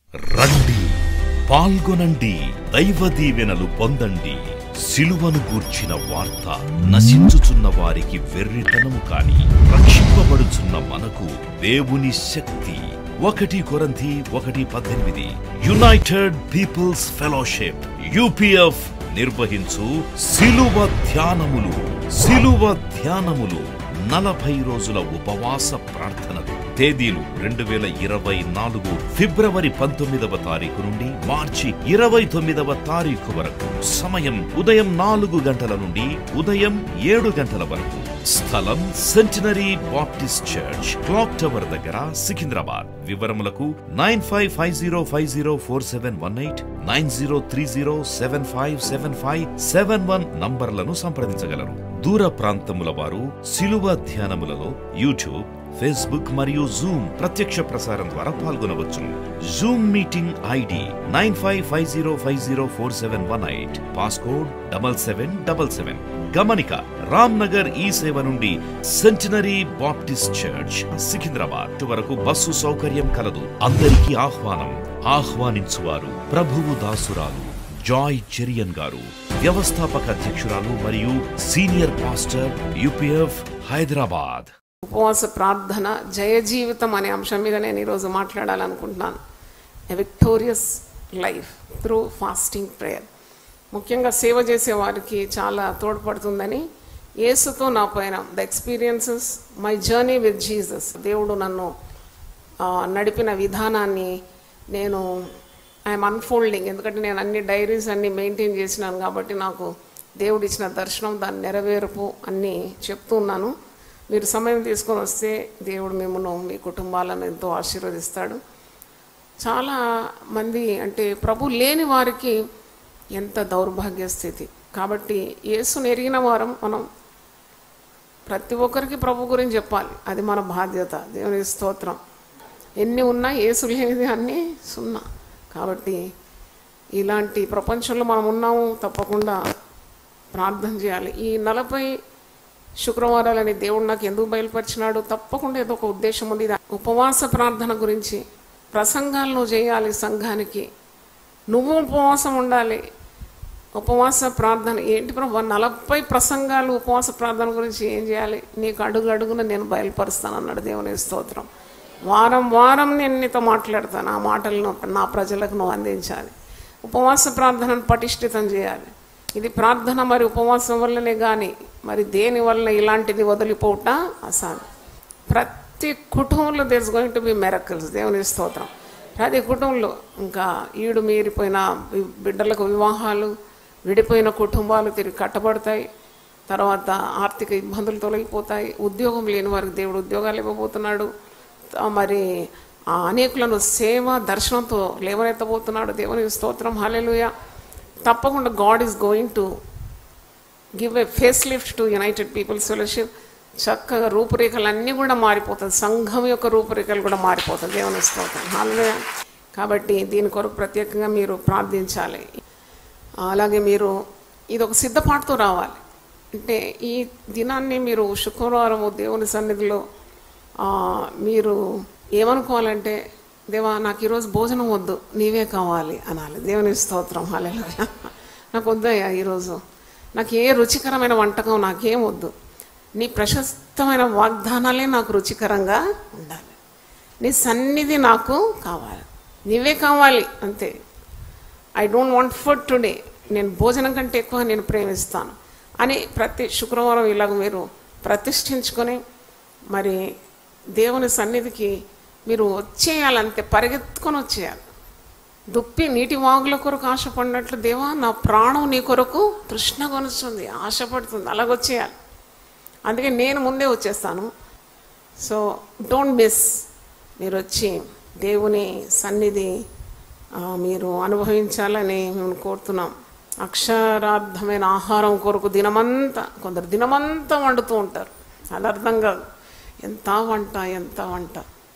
రండి పాల్గొనండి దైవ దీవెనలు పొందండి సిలువను గూర్చిన వార్త నశించుచున్న వారికి వెర్రితనము కాని రక్షింపబడుచున్న మనకు దేవుని శక్తి ఒకటి కొరంథీ ఒకటి పద్దెనిమిది యునైటెడ్ పీపుల్స్ ఫెలోషిప్ యూపీఎఫ్ నిర్వహించు సిలువ ధ్యానములు సిలువ ధ్యానములు నలభై రోజుల ఉపవాస ప్రార్థనలు తేదీలు రెండు వేల ఇరవై నాలుగు ఫిబ్రవరి పంతొమ్మిదవ తారీఖు నుండి మార్చి ఇరవై తొమ్మిదవ తారీఖు వరకు సమయం ఉదయం నాలుగు గంటల నుండి ఉదయం ఏడు గంటల వరకు స్థలం centenary Baptist church clock tower దగ్గర సికింద్రాబాద్ వివరములకు nine five five zero five zero four seven one eight nine zero three zero seven five seven five seven one నంబర్లను సంప్రదించగలరు దూర ప్రాంతముల వారు సిలువ ధ్యానములలో యూట్యూబ్ ఫేస్బుక్ మరియు జూమ్ ప్రత్యక్ష ప్రసారం ద్వారా పాల్గొనవచ్చును Zoom meeting ID nine five five zero five zero four seven one eight passcode double seven double seven గమనిక రామ్ నగర్ ఈ సేవ నుండి సెంటినరీ బాప్టిస్ట్ చర్చ్ సికింద్రాబాద్ వరకు బస్సు సౌకర్యం కలదు అందరికీ ఆహ్వానం ఆహ్వానించువారు ప్రభువు దాసురాలు జాయ్ చెరియన్ గారు వ్యవస్థాపక అధ్యక్షురాలు మరియు సీనియర్ పాస్టర్ యూపీఎఫ్ హైదరాబాద్ ఉపవాస ప్రార్థన జయ జీవితం అనే అంశం మీద నేను ఈరోజు మాట్లాడాలనుకుంటున్నాను a victorious life through fasting prayer ముఖ్యంగా సేవ చేసే వారికి చాలా తోడ్పడుతుందని యేసుతో నా పైన the experiences my journey with Jesus దేవుడు నన్ను ఆ, నడిపిన విధానాన్ని నేను ఐఎమ్ అన్ఫోల్డింగ్ ఎందుకంటే నేను అన్ని డైరీస్ అన్ని మెయింటైన్ చేసినాను కాబట్టి నాకు దేవుడు ఇచ్చిన దర్శనం దాని నెరవేర్పు అన్నీ చెప్తున్నాను మీరు సమయం తీసుకొని వస్తే దేవుడు మిమ్మల్ని మీ కుటుంబాలను ఎంతో ఆశీర్వదిస్తాడు చాలా మంది అంటే ప్రభు లేని వారికి ఎంత దౌర్భాగ్య స్థితి కాబట్టి యేసుని ఎరిగిన వారం మనం ప్రతి ఒక్కరికి ప్రభు గురించి చెప్పాలి అది మన బాధ్యత దేవుని స్తోత్రం ఎన్ని ఉన్నా యేసు లేనిది అన్నీ సున్నా కాబట్టి ఇలాంటి ప్రపంచంలో మనం ఉన్నాము తప్పకుండా ప్రార్థన చేయాలి ఈ నలభై శుక్రవారాలని దేవుడు నాకు ఎందుకు బయలుపరిచినాడు తప్పకుండా ఏదో ఒక ఉద్దేశం ఉంది ఇది ఉపవాస ప్రార్థన గురించి ప్రసంగాలు నువ్వు చేయాలి సంఘానికి నువ్వు ఉపవాసం ఉండాలి ఉపవాస ప్రార్థన ఏంటి ప్రభు నలభై ప్రసంగాలు ఉపవాస ప్రార్థన గురించి ఏం చేయాలి నీకు అడుగు అడుగున నేను బయలుపరుస్తాను అన్నాడు దేవుని స్తోత్రం వారం వారం నేను నీతో మాట్లాడతాను ఆ మాటలను నా ప్రజలకు నువ్వు అందించాలి ఉపవాస ప్రార్థనను పటిష్ఠితం చేయాలి ఇది ప్రార్థన మరి ఉపవాసం వల్లనే కానీ మరి దేని వల్ల ఇలాంటిది వదిలిపోవట అసాధ్యం ప్రతి కుటుంబంలో does going to be miracles దేవుని స్తోత్రం ప్రతి కుటుంబంలో ఇంకా ఈడు మీరిపోయిన వి- బిడ్డలకు వివాహాలు విడిపోయిన కుటుంబాలు తిరిగి కట్టబడతాయి తర్వాత ఆర్థిక ఇబ్బందులు తొలగిపోతాయి ఉద్యోగం లేని వారికి దేవుడు ఉద్యోగాలు ఇవ్వబోతున్నాడు ఆ మరి ఆ అనేకులను సేవ దర్శనంతో లేవనెత్తబోతున్నాడు దేవుని స్తోత్రం హల్లెలూయ తప్పకుండా God is going to give a face lift to United Peoples Fellowship చక్కగా రూపురేఖలు అన్నీ కూడా మారిపోతుంది సంఘం యొక్క రూపురేఖలు కూడా మారిపోతుంది దేవుని స్తోత్రం హల్లెలూయా కాబట్టి దీని కొరకు ప్రత్యేకంగా మీరు ప్రార్థించాలి అలాగే మీరు ఇది ఒక సిద్ధపాటుతో రావాలి అంటే ఈ దినాన్ని మీరు శుక్రవారం దేవుని సన్నిధిలో ఆ, మీరు ఏమనుకోవాలంటే దేవా నాకు ఈరోజు భోజనం వద్దు నీవే కావాలి అనాలి దేవుని స్తోత్రం హల్లెలూయా నాకు వద్దయ్యా ఈరోజు నాకు ఏ రుచికరమైన వంటకం నాకేం వద్దు నీ ప్రశస్తమైన వాగ్దానాలే నాకు రుచికరంగా ఉండాలి నీ సన్నిధి నాకు కావాలి నీవే కావాలి అంతే I don't want food today నేను భోజనం కంటే ఎక్కువ నేను ప్రేమిస్తాను అని ప్రతి శుక్రవారం ఇలాగ మీరు ప్రతిష్ఠించుకొని మరి దేవుని సన్నిధికి మీరు వచ్చేయాలంతే పరిగెత్తుకొని వచ్చేయాలి దుప్పి నీటి వాగుల కొరకు ఆశపడినట్లు దేవా నా ప్రాణం నీ కొరకు తృష్ణ కొనుస్తుంది ఆశపడుతుంది అలాగొచ్చేయాలి అందుకే నేను ముందే వచ్చేస్తాను సో డోంట్ మిస్ మీరు వచ్చి దేవుని సన్నిధి ఆ, మీరు అనుభవించాలని మేము కోరుతున్నాం అక్షరార్థమైన ఆహారం కొరకు దినమంతా కొందరు దినమంతా వండుతూ ఉంటారు అది అర్థం కాదు ఎంత వంట ఎంత వంట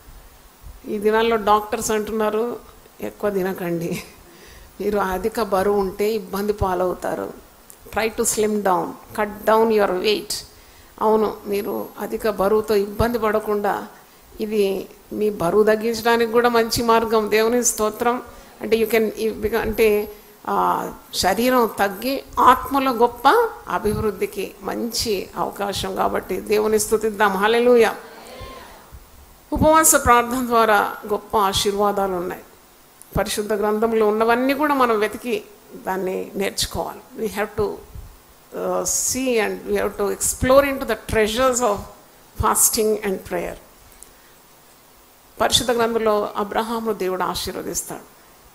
ఈ దినాల్లో డాక్టర్స్ అంటున్నారు ఎక్కువ తినకండి మీరు అధిక బరువు ఉంటే ఇబ్బంది పాలవుతారు try to slim down cut down your weight అవును మీరు అధిక బరువుతో ఇబ్బంది పడకుండా ఇది మీ బరువు తగ్గించడానికి కూడా మంచి మార్గం దేవుని స్తోత్రం అంటే యూ కెన్ అంటే ఆ, శరీరం తగ్గి ఆత్మలో గొప్ప అభివృద్ధికి మంచి అవకాశం కాబట్టి దేవుని స్తుతిద్దాం హల్లెలూయా ఉపవాస ప్రార్థన ద్వారా గొప్ప ఆశీర్వాదాలు ఉన్నాయి పరిశుద్ధ గ్రంథంలో ఉన్నవన్నీ కూడా మనం వెతికి దాన్ని నేర్చుకోవాలి we have to see and we have to explore into the treasures of fasting and prayer పరిశుద్ధ గ్రంథంలో అబ్రహాము దేవుడు ఆశీర్వదిస్తాడు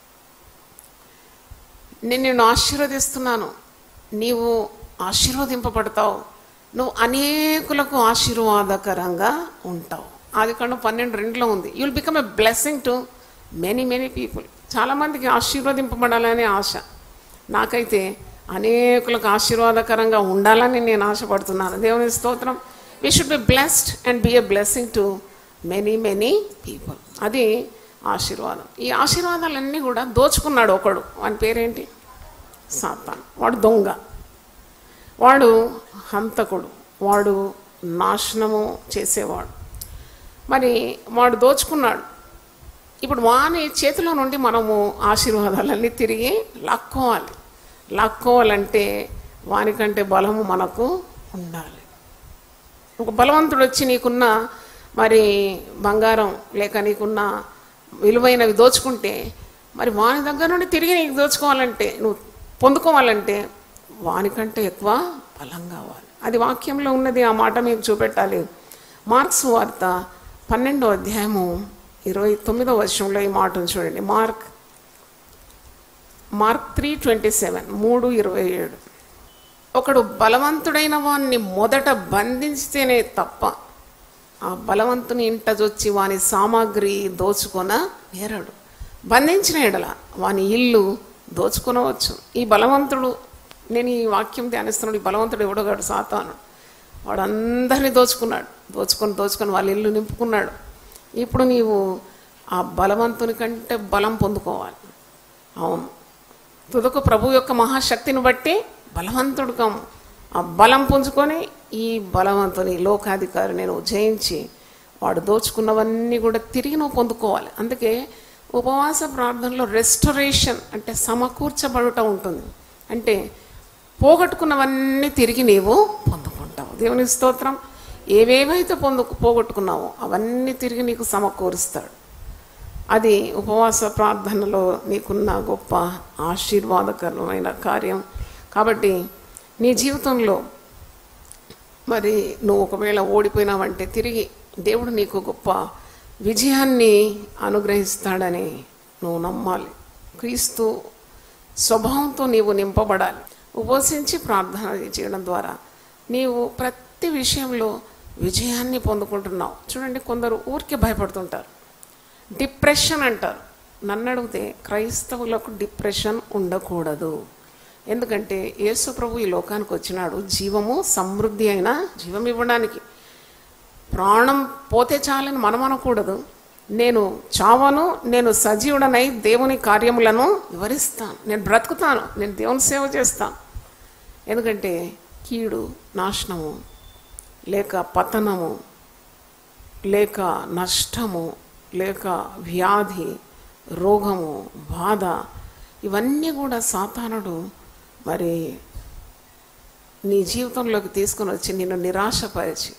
నేను నిన్ను ఆశీర్వదిస్తున్నాను నీవు ఆశీర్వదింపబడతావు నువ్వు అనేకులకు ఆశీర్వాదకరంగా ఉంటావు ఆది కాండ పన్నెండు రెండులో ఉంది you'll become a blessing to many many people చాలామందికి ఆశీర్వదింపబడాలనే ఆశ నాకైతే అనేకులకు ఆశీర్వాదకరంగా ఉండాలని నేను ఆశపడుతున్నాను దేవుని స్తోత్రం we should be blessed and be a blessing to many many people అది ఆశీర్వాదం ఈ ఆశీర్వాదాలన్నీ కూడా దోచుకున్నాడు ఒకడు వాని పేరేంటి సాతాన్ వాడు దొంగ వాడు హంతకుడు వాడు నాశనము చేసేవాడు మరి వాడు దోచుకున్నాడు ఇప్పుడు వాని చేతిలో నుండి మనము ఆశీర్వాదాలన్నీ తిరిగి లాక్కోవాలి లాక్కోవాలంటే వానికంటే బలము మనకు ఉండాలి ఒక బలవంతుడు వచ్చి నీకున్న మరి బంగారం లేక నీకున్న విలువైనవి దోచుకుంటే మరి వాని దగ్గర నుండి తిరిగి నీకు దోచుకోవాలంటే నువ్వు పొందుకోవాలంటే వానికంటే ఎక్కువ బలం కావాలి అది వాక్యంలో ఉన్నది ఆ మాట మీకు చూపెట్టాలి మార్క్స్ వార్త పన్నెండో అధ్యాయము ఇరవై తొమ్మిదో వర్షంలో ఈ మాటను చూడండి mark mark three twenty seven మూడు ఇరవై ఏడు ఒకడు బలవంతుడైన వాణ్ణి మొదట బంధించితేనే తప్ప ఆ బలవంతుని ఇంటజొచ్చి వాని సామాగ్రి దోచుకొన నేరడు బంధించిన ఎడల వాని ఇల్లు దోచుకొనవచ్చు ఈ బలవంతుడు నేను ఈ వాక్యం ధ్యానిస్తున్నాడు ఈ బలవంతుడు ఎవడగాడు సాతాను వాడు అందరినీ దోచుకున్నాడు దోచుకొని దోచుకొని వాళ్ళ ఇల్లు నింపుకున్నాడు ఇప్పుడు నీవు ఆ బలవంతుని కంటే బలం పొందుకోవాలి అవును తుదకు ప్రభు యొక్క మహాశక్తిని బట్టి బలవంతుడు కము ఆ బలం పుంజుకొని ఈ బలవంతుని లోకాధికారి నేను జయించి వాడు దోచుకున్నవన్నీ కూడా తిరిగి నువ్వు పొందుకోవాలి అందుకే ఉపవాస ప్రార్థనలో రెస్టరేషన్ అంటే సమకూర్చబడుట ఉంటుంది అంటే పోగొట్టుకున్నవన్నీ తిరిగి నీవు పొందుకుంటావు దేవుని స్తోత్రం ఏవేవైతే పొందు పోగొట్టుకున్నావో అవన్నీ తిరిగి నీకు సమకూరుస్తాడు అది ఉపవాస ప్రార్థనలో నీకున్న గొప్ప ఆశీర్వాదకరమైన కార్యం కాబట్టి నీ జీవితంలో మరి నువ్వు ఒకవేళ ఓడిపోయినావంటే తిరిగి దేవుడు నీకు గొప్ప విజయాన్ని అనుగ్రహిస్తాడని నువ్వు నమ్మాలి క్రీస్తు స్వభావంతో నీవు నింపబడాలి ఉపవసించి ప్రార్థన చేయడం ద్వారా నీవు ప్రతి విషయంలో విజయాన్ని పొందుకుంటున్నావు చూడండి కొందరు ఊరికే భయపడుతుంటారు డిప్రెషన్ అంటారు నన్ను అడిగితే క్రైస్తవులకు డిప్రెషన్ ఉండకూడదు ఎందుకంటే యేసు ప్రభు ఈ లోకానికి వచ్చినాడు జీవము సమృద్ధి అయిన జీవం ఇవ్వడానికి ప్రాణం పోతే చాలని మనం అనకూడదు నేను చావను నేను సజీవుడనై దేవుని కార్యములను వివరిస్తాను నేను బ్రతుకుతాను నేను దేవుని సేవ చేస్తాను ఎందుకంటే కీడు నాశనము లేక పతనము లేక నష్టము లేక వ్యాధి రోగము బాధ ఇవన్నీ కూడా సాతానుడు మరి నీ జీవితంలోకి తీసుకొని వచ్చి నిన్ను నిరాశపరిచి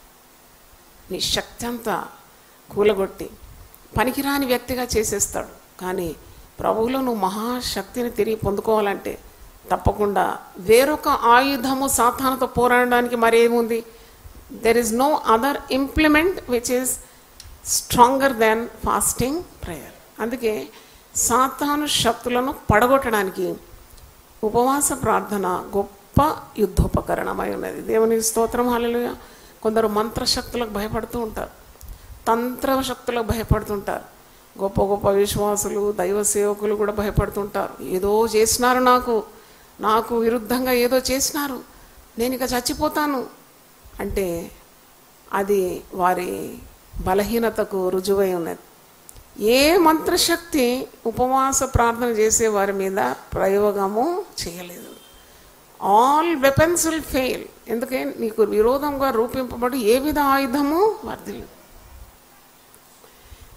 నీ శక్తి అంతా కూలగొట్టి పనికిరాని వ్యక్తిగా చేసేస్తాడు కానీ ప్రభువులో నువ్వు మహాశక్తిని తిరిగి పొందుకోవాలంటే తప్పకుండా వేరొక ఆయుధము సాతానుతో పోరాడడానికి మరేముంది there is no other implement which is stronger than fasting prayer అందుకే సాతాను శక్తులను పడగొట్టడానికి ఉపవాస ప్రార్థన గొప్ప యుద్ధోపకరణమై ఉన్నది దేవుని స్తోత్రం హాలలుయ కొందరు మంత్రశక్తులకు భయపడుతూ ఉంటారు తంత్ర శక్తులకు భయపడుతుంటారు గొప్ప గొప్ప విశ్వాసులు దైవ సేవకులు కూడా భయపడుతుంటారు ఏదో చేసినారు నాకు నాకు విరుద్ధంగా ఏదో చేసినారు నేను ఇక చచ్చిపోతాను అంటే అది వారి బలహీనతకు రుజువై ఉన్నది ఏ మంత్రశక్తి ఉపవాస ప్రార్థన చేసే వారి మీద ప్రయోగము చేయలేదు ఆల్ వెపన్స్ విల్ ఫెయిల్ ఎందుకే నీకు విరోధంగా రూపింపబడి ఏ విధ ఆయుధము వర్ధిల్లు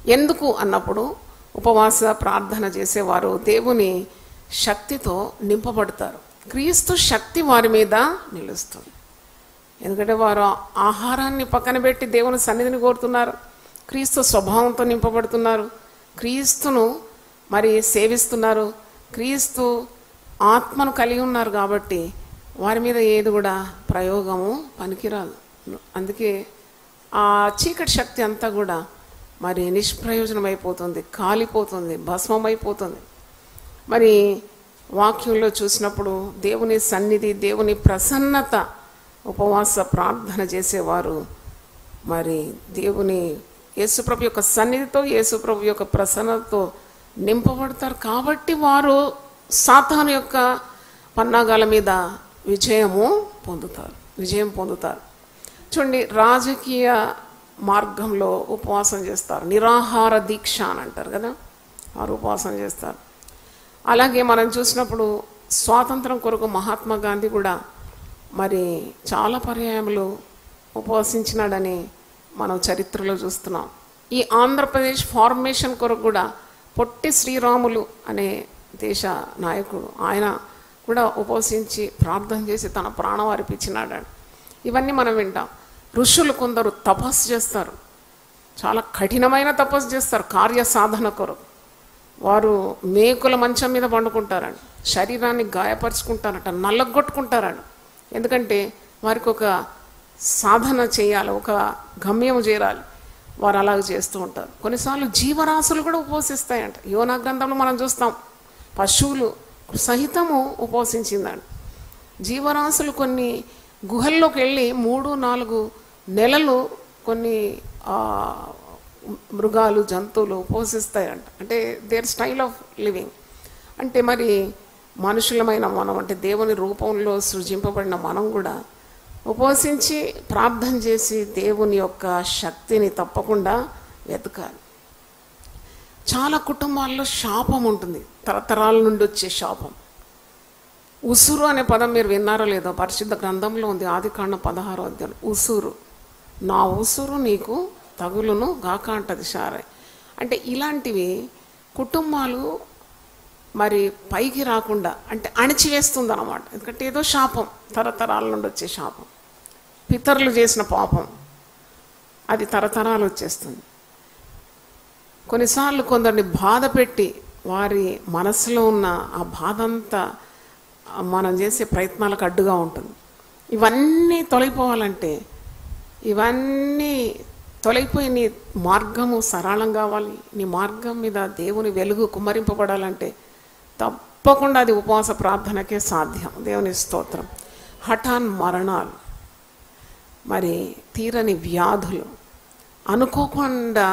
ఎందుకు అన్నప్పుడు ఉపవాస ప్రార్థన చేసేవారు దేవుని శక్తితో నింపబడతారు క్రీస్తు శక్తి వారి మీద నిలుస్తుంది ఎందుకంటే వారు ఆహారాన్ని పక్కన పెట్టి దేవుని సన్నిధిని కోరుతున్నారు క్రీస్తు స్వభావంతో నింపబడుతున్నారు క్రీస్తును మరి సేవిస్తున్నారు క్రీస్తు ఆత్మను కలిగి ఉన్నారు కాబట్టి వారి మీద ఏది కూడా ప్రయోగము పనికిరాదు అందుకే ఆ చీకటి శక్తి అంతా కూడా మరి నిష్ప్రయోజనం అయిపోతుంది కాలిపోతుంది భస్మం అయిపోతుంది మరి వాక్యంలో చూసినప్పుడు దేవుని సన్నిధి దేవుని ప్రసన్నత ఉపవాస ప్రార్థన చేసేవారు మరి దేవుని యేసుప్రభు యొక్క సన్నిధితో యేసుప్రభు యొక్క ప్రసన్నతతో నింపబడతారు కాబట్టి వారు సాతాను యొక్క పన్నాగాల మీద విజయము పొందుతారు విజయం పొందుతారు చూడండి రాజకీయ మార్గంలో ఉపవాసం చేస్తారు నిరాహార దీక్ష అని అంటారు కదా వారు ఉపవాసం చేస్తారు అలాగే మనం చూసినప్పుడు స్వాతంత్రం కొరకు మహాత్మా గాంధీ కూడా మరి చాలా పర్యాయములు ఉపవసించినాడని మనం చరిత్రలో చూస్తున్నాం ఈ ఆంధ్రప్రదేశ్ ఫార్మేషన్ కొరకు కూడా పొట్టి శ్రీరాములు అనే దేశ నాయకుడు ఆయన కూడా ఉపవసించి ప్రార్థన చేసి తన ప్రాణం అర్పించినాడు ఇవన్నీ మనం వింటాం ఋషులు కొందరు తపస్సు చేస్తారు చాలా కఠినమైన తపస్సు చేస్తారు కార్య సాధన కొరకు వారు మేకుల మంచం మీద పండుకుంటారండి శరీరాన్ని గాయపరుచుకుంటారట నల్లగొట్టుకుంటారని ఎందుకంటే వారికి ఒక సాధన చేయాలి ఒక గమ్యం చేరాలి వారు అలాగ చేస్తూ ఉంటారు కొన్నిసార్లు జీవరాశులు కూడా ఉపవసిస్తాయంట యోనా గ్రంథంలో మనం చూస్తాం పశువులు సహితము ఉపవసించిందండి జీవరాశులు కొన్ని గుహల్లోకి వెళ్ళి మూడు నాలుగు నెలలు కొన్ని ఆ, మృగాలు జంతువులు ఉపవసిస్తాయంట అంటే దేర్ స్టైల్ ఆఫ్ లివింగ్ అంటే మరి మనుషులమైన మనం అంటే దేవుని రూపంలో సృజింపబడిన మనం కూడా ఉపవసించి ప్రార్థన చేసి దేవుని యొక్క శక్తిని తప్పకుండా వెతకాలి చాలా కుటుంబాల్లో శాపం ఉంటుంది తరతరాల నుండి వచ్చే శాపం ఉసురు అనే పదం మీరు విన్నారో లేదో పరిశుద్ధ గ్రంథంలో ఉంది ఆది కాండ పదహారో అధ్యాయం ఉసురు నా ఉసురు నీకు తగులును గాక అంటది సారే అంటే ఇలాంటివి కుటుంబాలు మరి పైకి రాకుండా అంటే అణిచివేస్తుంది అనమాట ఎందుకంటే ఏదో శాపం తరతరాల నుండి వచ్చే శాపం పితరులు చేసిన పాపం అది తరతరాలు వచ్చేస్తుంది కొన్నిసార్లు కొందరిని బాధ పెట్టి వారి మనసులో ఉన్న ఆ బాధ అంతా మనం చేసే ప్రయత్నాలకు అడ్డుగా ఉంటుంది ఇవన్నీ తొలగిపోవాలంటే ఇవన్నీ తొలగిపోయి నీ మార్గము సరళం కావాలి నీ మార్గం మీద దేవుని వెలుగు కుమ్మరింపబడాలంటే తప్పకుండా అది ఉపవాస ప్రార్థనకే సాధ్యం దేవుని స్తోత్రం హఠాన్ మరణాలు మరి తీరని వ్యాధులు అనుకోకుండా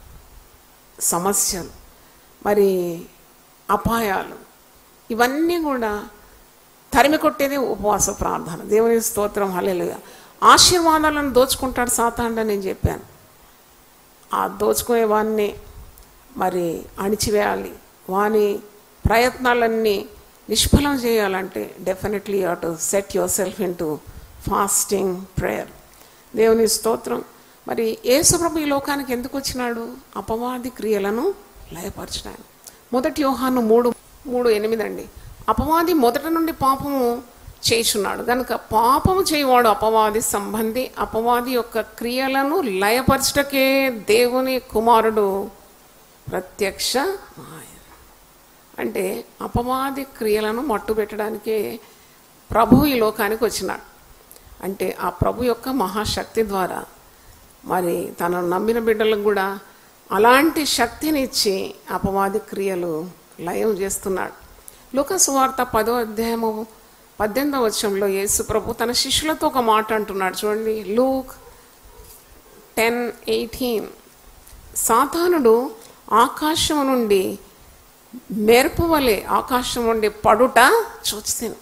సమస్యలు మరి అపాయాలు ఇవన్నీ కూడా తరిమి కొట్టేది ఉపవాస ప్రార్థన దేవుని స్తోత్రం హల్లెలూయా ఆశీర్వాదాలను దోచుకుంటాడు సాతాండ నేను చెప్పాను ఆ దోచుకునే వాడిని మరి అణిచివేయాలి వాని ప్రయత్నాలన్నీ నిష్ఫలం చేయాలంటే definitely you to set yourself into fasting prayer దేవుని స్తోత్రం మరి యేసుప్రభు ఈ లోకానికి ఎందుకు వచ్చినాడు అపవాది క్రియలను లయపరచడానికి మొదటి యోహాను మూడు మూడు ఎనిమిది అండి అపవాది మొదట నుండి పాపము చేయుచున్నాడు కనుక పాపము చేయవాడు అపవాది సంబంధి అపవాది యొక్క క్రియలను లయపరచటకే దేవుని కుమారుడు ప్రత్యక్ష అంటే అపవాది క్రియలను మట్టు పెట్టడానికే ప్రభు ఈ లోకానికి వచ్చినాడు అంటే ఆ ప్రభు యొక్క మహాశక్తి ద్వారా మరి తనను నమ్మిన బిడ్డలకు కూడా అలాంటి శక్తిని ఇచ్చి అపవాది క్రియలు లయం చేస్తున్నాడు లోకసు వార్త పదో అధ్యాయము పద్దెనిమిదవ వచ్చంలో యేసు ప్రభు తన శిష్యులతో ఒక మాట అంటున్నాడు చూడండి లూక్ టెన్ ఎయిటీన్ సాతానుడు ఆకాశం నుండి మెరుపు వలె ఆకాశం నుండి పడుట చూస్తాను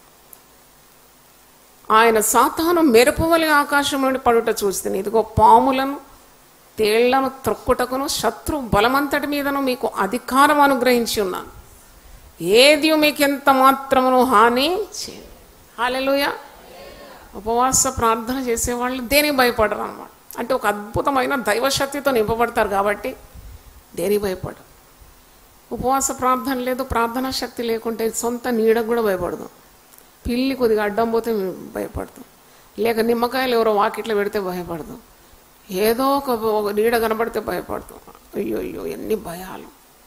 ఆయన సాతాను మెరుపు వలె ఆకాశం నుండి పడుట చూస్తుంది ఇదిగో పాములను తేళ్లను త్రొక్కుటకును శత్రు బలమంతటి మీదను మీకు అధికారం అనుగ్రహించి ఉన్నాను ఏది మీకు ఎంత మాత్రమును హాని చేయదు హాలెలుయ ఉపవాస ప్రార్థన చేసేవాళ్ళు దేనికి భయపడరు అనమాట అంటే ఒక అద్భుతమైన దైవశక్తితో నింపబడతారు కాబట్టి దేనికి భయపడు ఉపవాస ప్రార్థన లేదు ప్రార్థనా శక్తి లేకుంటే సొంత నీడకు కూడా భయపడదు పిల్లి కొద్దిగా అడ్డం పోతే భయపడతాం లేక నిమ్మకాయలు ఎవరో వాకిట్లో పెడితే భయపడదు ఏదో ఒక ఒక నీడ కనబడితే భయపడతాం అయ్యో అయ్యో ఎన్ని భయాలు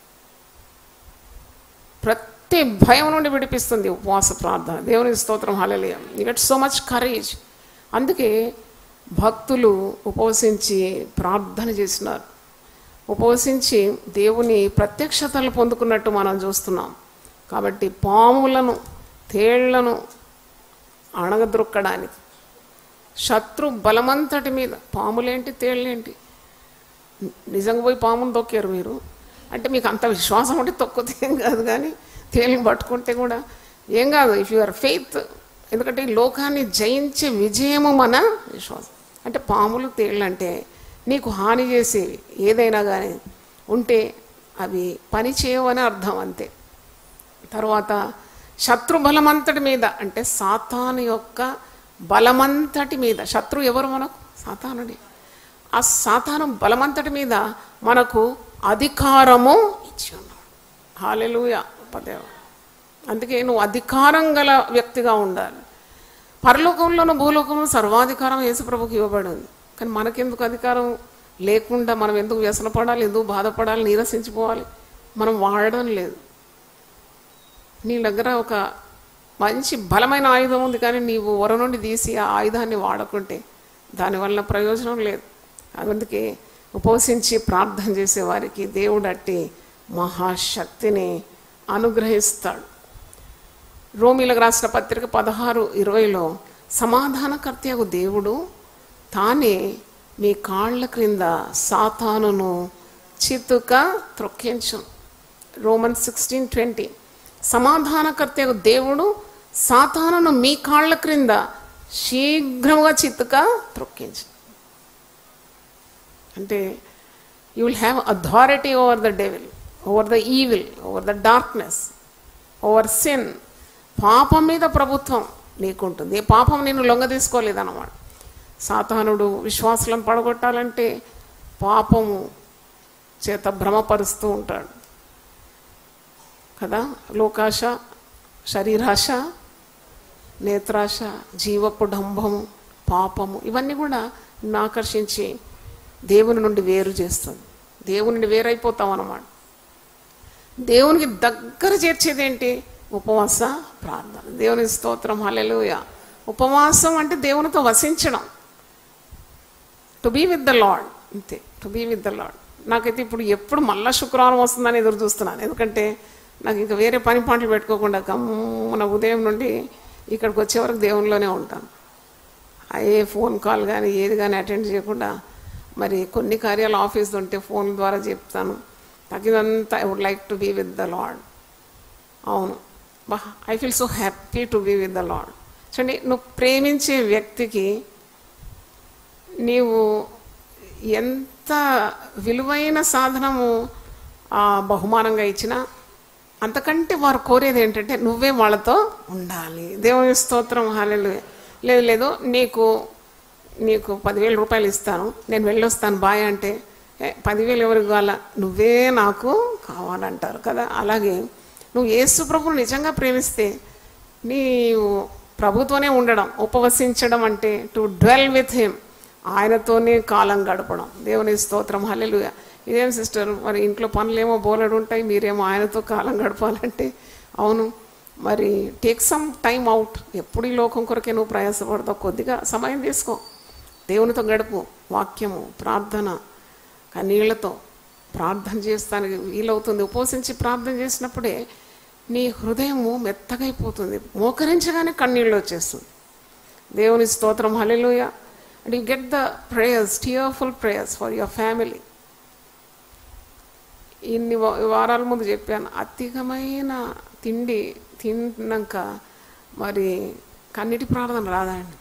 ప్రతి భయం నుండి విడిపిస్తుంది ఉపవాస ప్రార్థన దేవుని స్తోత్రం హల్లెలూయా you get so much courage అందుకే భక్తులు ఉపవసించి ప్రార్థన చేసినారు ఉపవసించి దేవుని ప్రత్యక్షతలు పొందుకున్నట్టు మనం చూస్తున్నాం కాబట్టి పాములను తేళ్లను అణగద్రొక్కడానికి శత్రు బలమంతటి మీద పాములేంటి తేళ్ళేంటి నిజంగా పోయి పామును తొక్కారు మీరు అంటే మీకు అంత విశ్వాసం ఉంటే తొక్కితే ఏం కాదు కానీ తేలిని పట్టుకుంటే కూడా ఏం కాదు ఇఫ్ యువర్ ఫెయిత్ ఎందుకంటే ఈ లోకాన్ని జయించే విజయము మన విశ్వాసం అంటే పాములు తేళ్ళు అంటే నీకు హాని చేసేవి ఏదైనా కానీ ఉంటే అవి పని చేయవని అర్థం అంతే తర్వాత శత్రు బలమంతటి మీద అంటే సాతాను యొక్క బలమంతటి మీద శత్రు ఎవరు మనకు సాతానుడి ఆ సాతాను బలమంతటి మీద మనకు అధికారము ఇచ్చి ఉన్నాడు హాలెలుయ పదేవ అందుకే నువ్వు అధికారం గల వ్యక్తిగా ఉండాలి పరలోకంలోనూ భూలోకంలో సర్వాధికారం యేసుప్రభుకి ఇవ్వబడింది కానీ మనకెందుకు అధికారం లేకుండా మనం ఎందుకు వ్యసనపడాలి ఎందుకు బాధపడాలి నీరసించిపోవాలి మనం వాడడం లేదు నీ దగ్గర ఒక మంచి బలమైన ఆయుధం ఉంది కానీ నీవు వర నుండి తీసి ఆ ఆయుధాన్ని వాడకుంటే దానివల్ల ప్రయోజనం లేదు అందుకే ఉపవసించి ప్రార్థన చేసే వారికి దేవుడు అట్టి మహాశక్తిని అనుగ్రహిస్తాడు రోమిలకు రాసిన పత్రిక పదహారు ఇరవైలో సమాధానకర్తయగు దేవుడు తానే మీ కాళ్ళ క్రింద సాతానును చితుక త్రొక్కించు రోమన్ సిక్స్టీన్ ట్వంటీ సమాధానకర్తయగు దేవుడు సాతానును మీ కాళ్ళ క్రింద శీఘ్రముగా చిత్తుక త్రొక్కించు అంటే you will have authority over the devil over the evil over the darkness over sin పాపం మీద ప్రభుత్వం నీకుంటుంది ఏ పాపం నిన్ను లొంగ తీసుకోలేదన్నమాట సాతానుడు విశ్వాసులను పడగొట్టాలంటే పాపము చేత భ్రమపరుస్తూ ఉంటాడు కదా లోకాశ శరీరాశ నేత్రాశ జీవపు డంభము పాపము ఇవన్నీ కూడా నిన్ను ఆకర్షించి దేవుని నుండి వేరు చేస్తుంది దేవుని నుండి వేరైపోతాం అన్నమాట దేవునికి దగ్గర చేర్చేది ఏంటి ఉపవాస ప్రార్థన దేవుని స్తోత్రం హల్లెలూయా ఉపవాసం అంటే దేవునితో వసించడం to be with the lord అంతే to be with the lord నాకైతే ఇప్పుడు ఎప్పుడు మళ్ళా శుక్రవారం వస్తుందని ఎదురు చూస్తున్నాను ఎందుకంటే నాకు ఇంకా వేరే పని పాటలు పెట్టుకోకుండా గమ్మున ఉదయం నుండి ఇక్కడికి వచ్చే వరకు దేవునిలోనే ఉంటాను ఏ ఫోన్ కాల్ కానీ ఏది కానీ అటెండ్ చేయకుండా మరి కొన్ని కార్యాలు ఆఫీస్ ఉంటే ఫోన్ ద్వారా చెప్తాను తగినంత I would like to be with the lord అవును బా I feel so happy to be with the lord చూడండి నువ్వు ప్రేమించే వ్యక్తికి నీవు ఎంత విలువైన సాధనము ఆ, బహుమానంగా ఇచ్చినా అంతకంటే వారు కోరేది ఏంటంటే నువ్వే వాళ్ళతో ఉండాలి దేవుని స్తోత్రం హాలెలు లేదు లేదు నీకు నీకు పదివేల రూపాయలు ఇస్తాను నేను వెళ్ళొస్తాను బాయ్ అంటే "ఏ, పదివేలు ఎవరికి కావాలా నువ్వే నాకు కావాలంటారు కదా అలాగే నువ్వు యేసు ప్రభుని నిజంగా ప్రేమిస్తే నీవు ప్రభుతోనే ఉండడం ఉపవసించడం అంటే టు డ్వెల్ విత్ హిమ్ ఆయనతోనే కాలం గడపడం దేవుని స్తోత్రం హల్లెలూయా ఇదేం సిస్టర్ మరి ఇంట్లో పనులేమో బోలెడు ఉంటాయి మీరేమో ఆయనతో కాలం గడపాలంటే అవును మరి టేక్ సమ్ టైం అవుట్ ఎప్పుడు ఈ లోకం కొరకే నువ్వు ప్రయాసపడతావు కొద్దిగా సమయం తీసుకో దేవునితో గడుపు వాక్యము ప్రార్థన కన్నీళ్లతో ప్రార్థన చేస్తానికి వీలవుతుంది ఉపవసించి ప్రార్థన చేసినప్పుడే నీ హృదయము మెత్తగైపోతుంది మోకరించగానే కన్నీళ్ళు వచ్చేస్తుంది దేవుని స్తోత్రం హల్లెలూయ and you get the prayers tearful prayers for your family ఇన్ని వా- వారాల ముందు చెప్పాను అధికమైన తిండి తిన్నాక మరి కన్నిటి ప్రార్థన రాదండి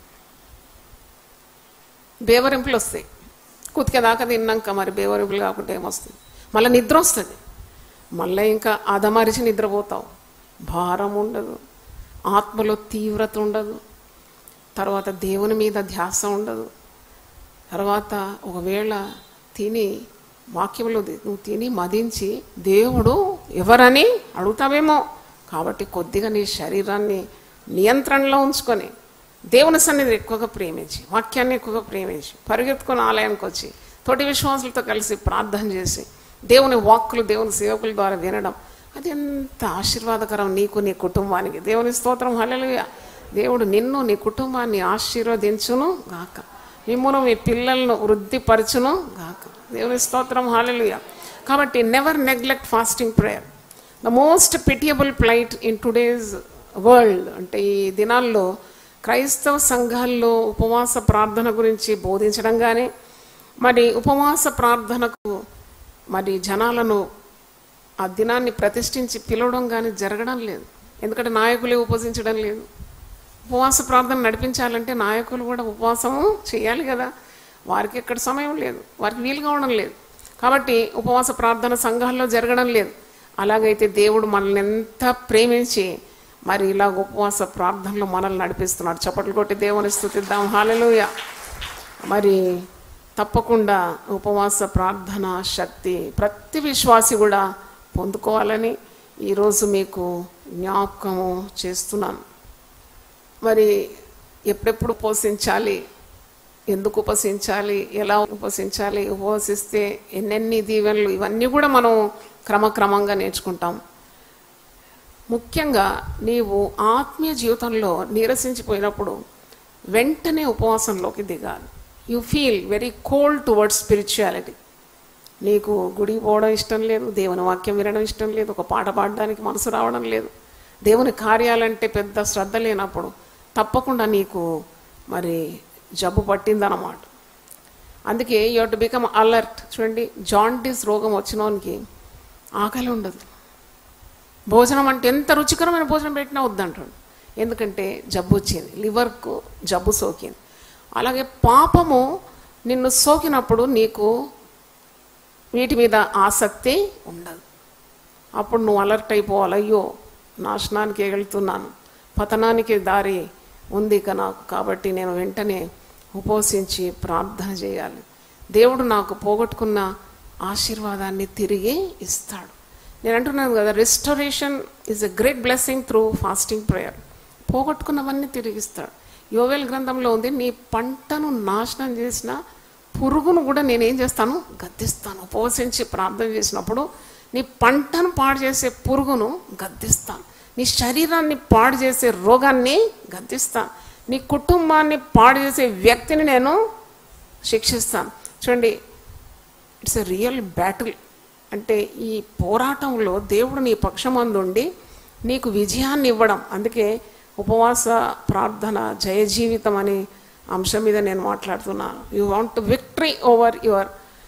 బేవరింపులు వస్తాయి కుతికేదాకా తిన్నాక మరి బేవరింపులు కాకుండా ఏమొస్తుంది మళ్ళీ నిద్ర వస్తుంది మళ్ళీ ఇంకా అదమరిచి నిద్రపోతావు భారం ఉండదు ఆత్మలో తీవ్రత ఉండదు తర్వాత దేవుని మీద ధ్యాస ఉండదు తర్వాత ఒకవేళ తిని వాక్యంలో ఉంది. నువ్వు తిని మదించి దేవుడు ఎవరని అడుగుతావేమో కాబట్టి కొద్దిగా నీ శరీరాన్ని నియంత్రణలో ఉంచుకొని దేవుని సన్నిధి ఎక్కువగా ప్రేమించి వాక్యాన్ని ఎక్కువగా ప్రేమించి పరిగెత్తుకొని ఆలయానికి వచ్చి తోటి విశ్వాసులతో కలిసి ప్రార్థన చేసి దేవుని వాక్కులు దేవుని సేవకుల ద్వారా వినడం అది ఎంత ఆశీర్వాదకరం నీకు నీ కుటుంబానికి దేవుని స్తోత్రం హల్లెలూయా దేవుడు నిన్ను నీ కుటుంబాన్ని ఆశీర్వదించును గాక మిమ్మును మీ పిల్లలను వృద్ధిపరచును గాక దేవుని స్తోత్రం హాలెలుయ కాబట్టి never neglect fasting prayer the most pitiable plight in today's world అంటే ఈ దినాల్లో క్రైస్తవ సంఘాల్లో ఉపవాస ప్రార్థన గురించి బోధించడం కానీ మరి ఉపవాస ప్రార్థనకు మరి జనాలను ఆ దినాన్ని ప్రతిష్ఠించి పిలవడం కానీ జరగడం లేదు ఎందుకంటే నాయకులే ఉపవసించడం లేదు ఉపవాస ప్రార్థన నడిపించాలంటే నాయకులు కూడా ఉపవాసము చేయాలి కదా వారికి ఎక్కడ సమయం లేదు వారికి వీలు కావడం లేదు కాబట్టి ఉపవాస ప్రార్థన సంఘాల్లో జరగడం లేదు అలాగైతే దేవుడు మనల్ని ఎంత ప్రేమించి మరి ఇలా ఉపవాస ప్రార్థనలో మనల్ని నడిపిస్తున్నాడు చప్పట్లు కొట్టి దేవుని స్థుతిద్దాం హాలెలూయ మరి తప్పకుండా ఉపవాస ప్రార్థన శక్తి ప్రతి విశ్వాసి కూడా పొందుకోవాలని ఈరోజు మీకు జ్ఞాపకము చేస్తున్నాను మరి ఎప్పుడెప్పుడు ఉపవసించాలి ఎందుకు ఉపవసించాలి ఎలా ఉపవసించాలి ఉపవసిస్తే ఎన్నెన్ని దీవెనలు ఇవన్నీ కూడా మనం క్రమక్రమంగా నేర్చుకుంటాం ముఖ్యంగా నీవు ఆత్మీయ జీవితంలో నీరసించిపోయినప్పుడు వెంటనే ఉపవాసంలోకి దిగాలి you feel very cold towards spirituality నీకు గుడికి పోవడం ఇష్టం లేదు దేవుని వాక్యం వినడం ఇష్టం లేదు ఒక పాట పాడడానికి మనసు రావడం లేదు దేవుని కార్యాలంటే పెద్ద శ్రద్ధ లేనప్పుడు తప్పకుండా నీకు మరి జబ్బు పట్టిందన్నమాట అందుకే యూ టు బికమ్ అలర్ట్ చూడండి జాండీస్ రోగం వచ్చినోనికి ఆకలి ఉండదు భోజనం అంటే ఎంత రుచికరమైన భోజనం పెట్టినా వద్దంటాడు ఎందుకంటే జబ్బు వచ్చింది లివర్కు జబ్బు సోకింది అలాగే పాపము నిన్ను సోకినప్పుడు నీకు వీటి మీద ఆసక్తి ఉండదు అప్పుడు నువ్వు అలర్ట్ అయిపోవాలి అయ్యో నాశనానికి వెళ్తున్నాను పతనానికి దారి ఉంది ఇక నాకు కాబట్టి నేను వెంటనే ఉపవసించి ప్రార్థన చేయాలి దేవుడు నాకు పోగొట్టుకున్న ఆశీర్వాదాన్ని తిరిగి ఇస్తాడు నేను అంటున్నాను కదా restoration is a great blessing through fasting prayer పోగొట్టుకున్నవన్నీ తిరిగిస్తాడు యోవేల్ గ్రంథంలో ఉంది నీ పంటను నాశనం చేసిన పురుగును కూడా నేనేం చేస్తాను గద్దిస్తాను ఉపవసించి ప్రార్థన చేసినప్పుడు నీ పంటను పాడు చేసే పురుగును గద్దిస్తాను నీ శరీరాన్ని పాడు చేసే రోగాన్ని గద్దిస్తాను నీ కుటుంబాన్ని పాడు చేసే వ్యక్తిని నేను శిక్షిస్తాను చూడండి ఇట్స్ ఎ రియల్ బ్యాటిల్ అంటే ఈ పోరాటంలో దేవుడు నీ పక్షమందుండి నీకు విజయాన్ని ఇవ్వడం అందుకే ఉపవాస ప్రార్థన జయ జీవితం అనే అంశం మీద నేను మాట్లాడుతున్నాను you want victory over your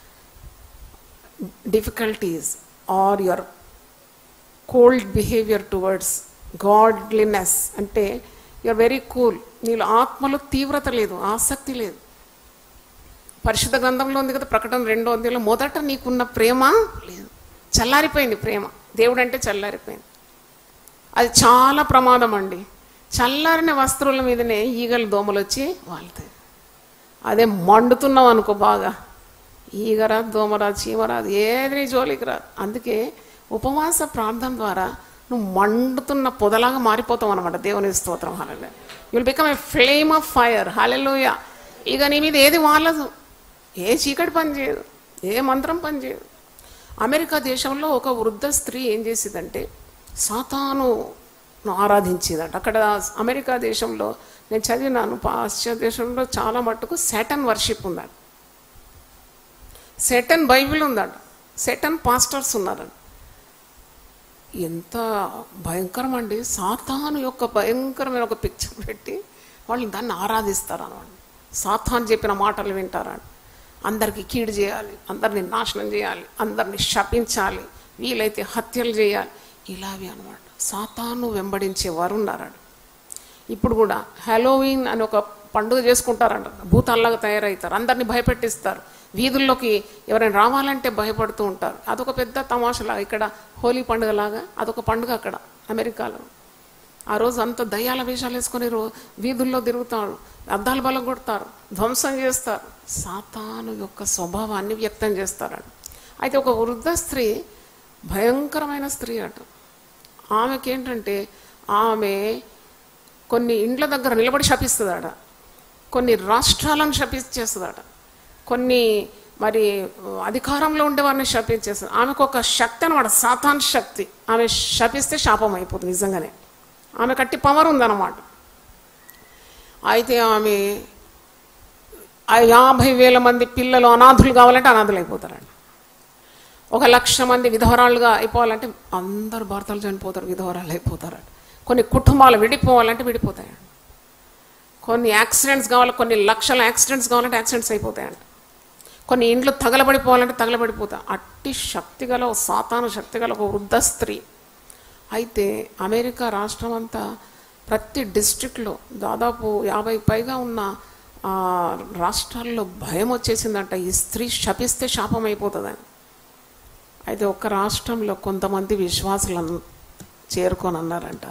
difficulties or your cold behaviour towards godliness అంటే యూఆర్ వెరీ కూల్ నీలో ఆత్మలో తీవ్రత లేదు ఆసక్తి లేదు పరిశుద్ధ గ్రంథంలో ఉంది కదా ప్రకటన రెండో అధ్యాయంలో మొదట నీకున్న ప్రేమ లేదు చల్లారిపోయింది ప్రేమ దేవుడు అంటే చల్లారిపోయింది అది చాలా ప్రమాదం అండి చల్లారిన వస్త్రుల మీదనే ఈగలు దోమలు వచ్చి వాళ్తాయి అదే మండుతున్నాం అనుకో బాగా ఈగరా దోమరా చీమరాదు ఏది నీ జోలికి రాదు అందుకే ఉపవాస ప్రార్థన ద్వారా నువ్వు మండుతున్న పొదలాగా మారిపోతావు అనమాట దేవుని స్తోత్రం హాలే will become a flame of fire హాలెలుయ ఇక నీ మీద ఏది వాళ్ళదు ఏ చీకటి పని చేయదు ఏ మంత్రం పని చేయదు అమెరికా దేశంలో ఒక వృద్ధ స్త్రీ ఏం చేసిందంటే సాతాను ఆరాధించేదట అక్కడ అమెరికా దేశంలో నేను చదివినాను పాశ్చాత్య దేశంలో చాలా మట్టుకు సెటన్ వర్షిప్ ఉందట సెటన్ బైబిల్ ఉందట సెటన్ పాస్టర్స్ ఉన్నారట ఎంత భయంకరం అండి సాతాను యొక్క భయంకరమైన ఒక పిక్చర్ పెట్టి వాళ్ళు దాన్ని ఆరాధిస్తారు అన్నమాట సాతాను చెప్పిన మాటలు వింటారని అందరికీ కీడు చేయాలి అందరిని నాశనం చేయాలి అందరిని శపించాలి వీలైతే హత్యలు చేయాలి ఇలావి అనమాట సాతాను వెంబడించే వారు ఉన్నారట ఇప్పుడు కూడా హలోవీన్ అని ఒక పండుగ చేసుకుంటారంట భూతాల్లాగా తయారవుతారు అందరిని భయపెట్టిస్తారు వీధుల్లోకి ఎవరైనా రావాలంటే భయపడుతూ ఉంటారు అదొక పెద్ద తమాషలాగా ఇక్కడ హోలీ పండుగలాగా అదొక పండుగ అక్కడ అమెరికాలో ఆ రోజు అంత దయ్యాల వేషాలు వేసుకొని రో వీధుల్లో తిరుగుతారు అద్దాలు బలం కొడతారు ధ్వంసం చేస్తారు సాతాను యొక్క స్వభావాన్ని వ్యక్తం చేస్తారని అయితే ఒక వృద్ధ స్త్రీ భయంకరమైన స్త్రీ అట ఆమెకి ఏంటంటే ఆమె కొన్ని ఇండ్ల దగ్గర నిలబడి శపిస్తుందట కొన్ని రాష్ట్రాలను శపించేస్తుందట కొన్ని మరి అధికారంలో ఉండే వారిని శపించేస్తుంది ఆమెకు ఒక శక్తి అనమాట సాతాన్ శక్తి ఆమె శపిస్తే శాపం అయిపోతుంది నిజంగానే ఆమె కట్టి పవర్ ఉందన్నమాట అయితే ఆమె ఆ యాభై వేల మంది పిల్లలు అనాథులు కావాలంటే అనాథులు అయిపోతారండి ఒక లక్ష మంది విధవరాలుగా అయిపోవాలంటే అందరు భర్తలు చనిపోతారు విధవరాలు అయిపోతారండి కొన్ని కుటుంబాలు విడిపోవాలంటే విడిపోతాయండి కొన్ని యాక్సిడెంట్స్ కావాలి కొన్ని లక్షల యాక్సిడెంట్స్ కావాలంటే యాక్సిడెంట్స్ అయిపోతాయండి కొన్ని ఇండ్లు తగలబడిపోవాలంటే తగలబడిపోతాయి అట్టి శక్తి గల ఓ సాతాను శక్తి గల ఒక వృద్ధ స్త్రీ అయితే అమెరికా రాష్ట్రం అంతా ప్రతి డిస్ట్రిక్ట్లో దాదాపు యాభై పైగా ఉన్న ఆ, రాష్ట్రాల్లో భయం వచ్చేసిందంట ఈ స్త్రీ శపిస్తే శాపం అయిపోతుందని అయితే ఒక్క రాష్ట్రంలో కొంతమంది విశ్వాసులను చేరుకొని అన్నారంట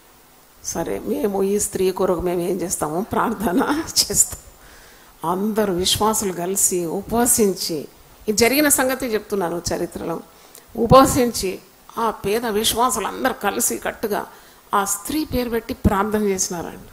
సరే మేము ఈ స్త్రీ కొరకు మేము ఏం చేస్తాము ప్రార్థన చేస్తాం అందరు విశ్వాసులు కలిసి ఉపవసించి ఇది జరిగిన సంగతి చెప్తున్నాను చరిత్రలో ఉపవసించి ఆ పేద విశ్వాసులు అందరు కలిసి కట్టుగా ఆ స్త్రీ పేరు పెట్టి ప్రార్థన చేసినారండి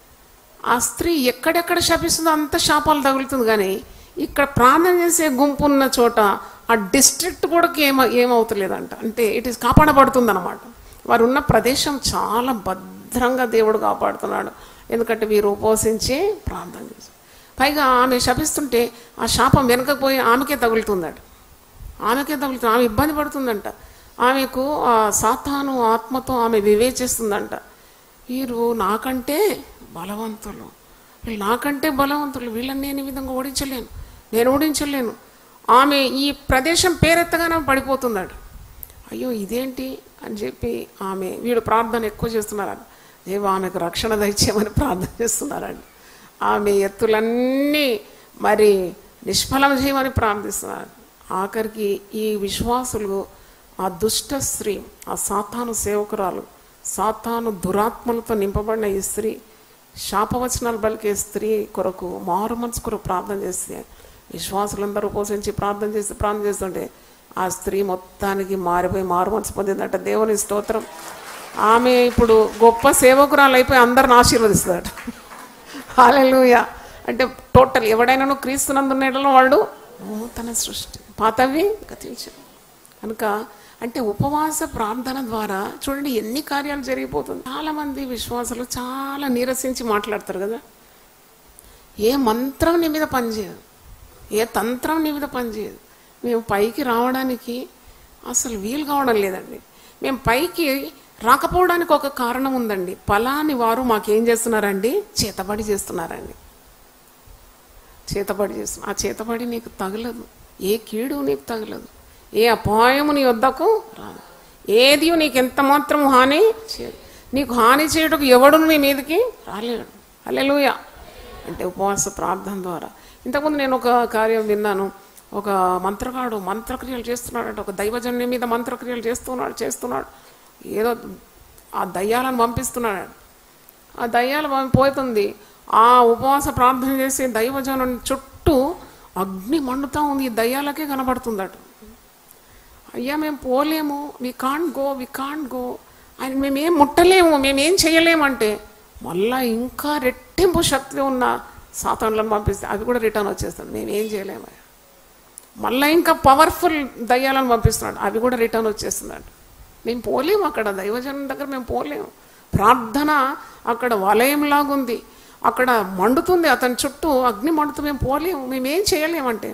ఆ స్త్రీ ఎక్కడెక్కడ శపిస్తుందో అంత శాపాలు తగులుతుంది కానీ ఇక్కడ ప్రార్థన చేసే గుంపు ఉన్న చోట ఆ డిస్ట్రిక్ట్ కూడా ఏమ ఏమవుతలేదంట అంటే ఇట్ ఈస్ కాపాడబడుతుంది అనమాట వారు ఉన్న ప్రదేశం చాలా భద్రంగా దేవుడు కాపాడుతున్నాడు ఎందుకంటే వీరు ఉపవసించి ప్రార్థన చేశారు పైగా ఆమె శపిస్తుంటే ఆ శాపం వెనకపోయి ఆమెకే తగులుతుందట ఆమెకే తగులుతుంది ఆమె ఇబ్బంది పడుతుందంట ఆమెకు ఆ సాతాను ఆత్మతో ఆమె వివేచిస్తుందంట వీరు నాకంటే బలవంతులు వీళ్ళు నాకంటే బలవంతులు వీళ్ళని నేను ఈ విధంగా ఓడించలేను నేను ఓడించలేను ఆమె ఈ ప్రదేశం పేరెత్తగానే పడిపోతుందట అయ్యో ఇదేంటి అని చెప్పి ఆమె వీడు ప్రార్థన ఎక్కువ చేస్తున్నారంట దేవ ఆమెకు రక్షణ దయచేయమని ప్రార్థన చేస్తున్నారండి ఆమె ఎత్తులన్నీ మరి నిష్ఫలం చేయమని ప్రార్థిస్తున్నారు ఆఖరికి ఈ విశ్వాసులు ఆ దుష్ట స్త్రీ ఆ సాతాను సేవకురాలు సాతాను దురాత్మలతో నింపబడిన ఈ స్త్రీ శాపవచనాలు పలికే స్త్రీ కొరకు మారు మనసు కొరకు ప్రార్థన చేస్తే విశ్వాసులందరూ ఉపవసించి ప్రార్థన చేసి ప్రార్థన చేస్తుంటే ఆ స్త్రీ మొత్తానికి మారిపోయి మారు మనసు పొందిందట దేవుని స్తోత్రం ఆమె ఇప్పుడు గొప్ప సేవకురాలు అయిపోయి అందరిని ఆశీర్వదిస్తుందట హాలెలూయ అంటే టోటల్ ఎవడైనా క్రీస్తునందున్నలో వాడు నూతన సృష్టి పాతవి గతించు కనుక అంటే ఉపవాస ప్రార్థన ద్వారా చూడండి ఎన్ని కార్యాలు జరిగిపోతుంది చాలా మంది విశ్వాసులు చాలా నీరసించి మాట్లాడతారు కదా ఏ మంత్రం నీ మీద పనిచేయదు ఏ తంత్రం నీ మీద పనిచేయదు మేము పైకి రావడానికి అసలు వీలు కావడం లేదండి మేము పైకి రాకపోవడానికి ఒక కారణం ఉందండి పలాని వారు మాకేం చేస్తున్నారండి చేతబడి చేస్తున్నారండి చేతబడి చేస్తున్నా ఆ చేతబడి నీకు తగలదు ఏ కీడు నీకు తగలదు ఏ అపాయము నీ వద్దకు రాదు ఏది నీకు ఎంత మాత్రం హాని చేయదు నీకు హాని చేయటకు ఎవడు నీ మీదకి రాలేడు అల్లెలుయ అంటే ఉపవాస ప్రార్థన ద్వారా ఇంతకుముందు నేను ఒక కార్యం విన్నాను ఒక మంత్రగాడు మంత్రక్రియలు చేస్తున్నాడు ఒక దైవజన్యం మీద మంత్రక్రియలు చేస్తున్నాడు చేస్తున్నాడు ఏదో ఆ దయ్యాలను పంపిస్తున్నాడు ఆ దయ్యాలు పం- పోతుంది ఆ ఉపవాస ప్రార్థన చేసే దైవజనం చుట్టూ అగ్ని మండుతా ఉంది ఈ దయ్యాలకే కనబడుతుందట అయ్యా మేము పోలేము we can't go we can't go ఆయన మేమేం ముట్టలేము మేమేం చేయలేమంటే మళ్ళా ఇంకా రెట్టింపు శక్తి ఉన్న సాతాన్లను పంపిస్తే అవి కూడా రిటర్న్ వచ్చేస్తుంది మేమేం చేయలేము మళ్ళీ ఇంకా పవర్ఫుల్ దయ్యాలను పంపిస్తున్నాడు అవి కూడా రిటర్న్ వచ్చేస్తున్నాడు మేము పోలేము అక్కడ దైవజనం దగ్గర మేము పోలేము ప్రార్థన అక్కడ వలయంలాగుంది అక్కడ మండుతుంది అతని చుట్టూ అగ్ని మండుతూ మేము పోలేము మేమేం చేయలేమంటే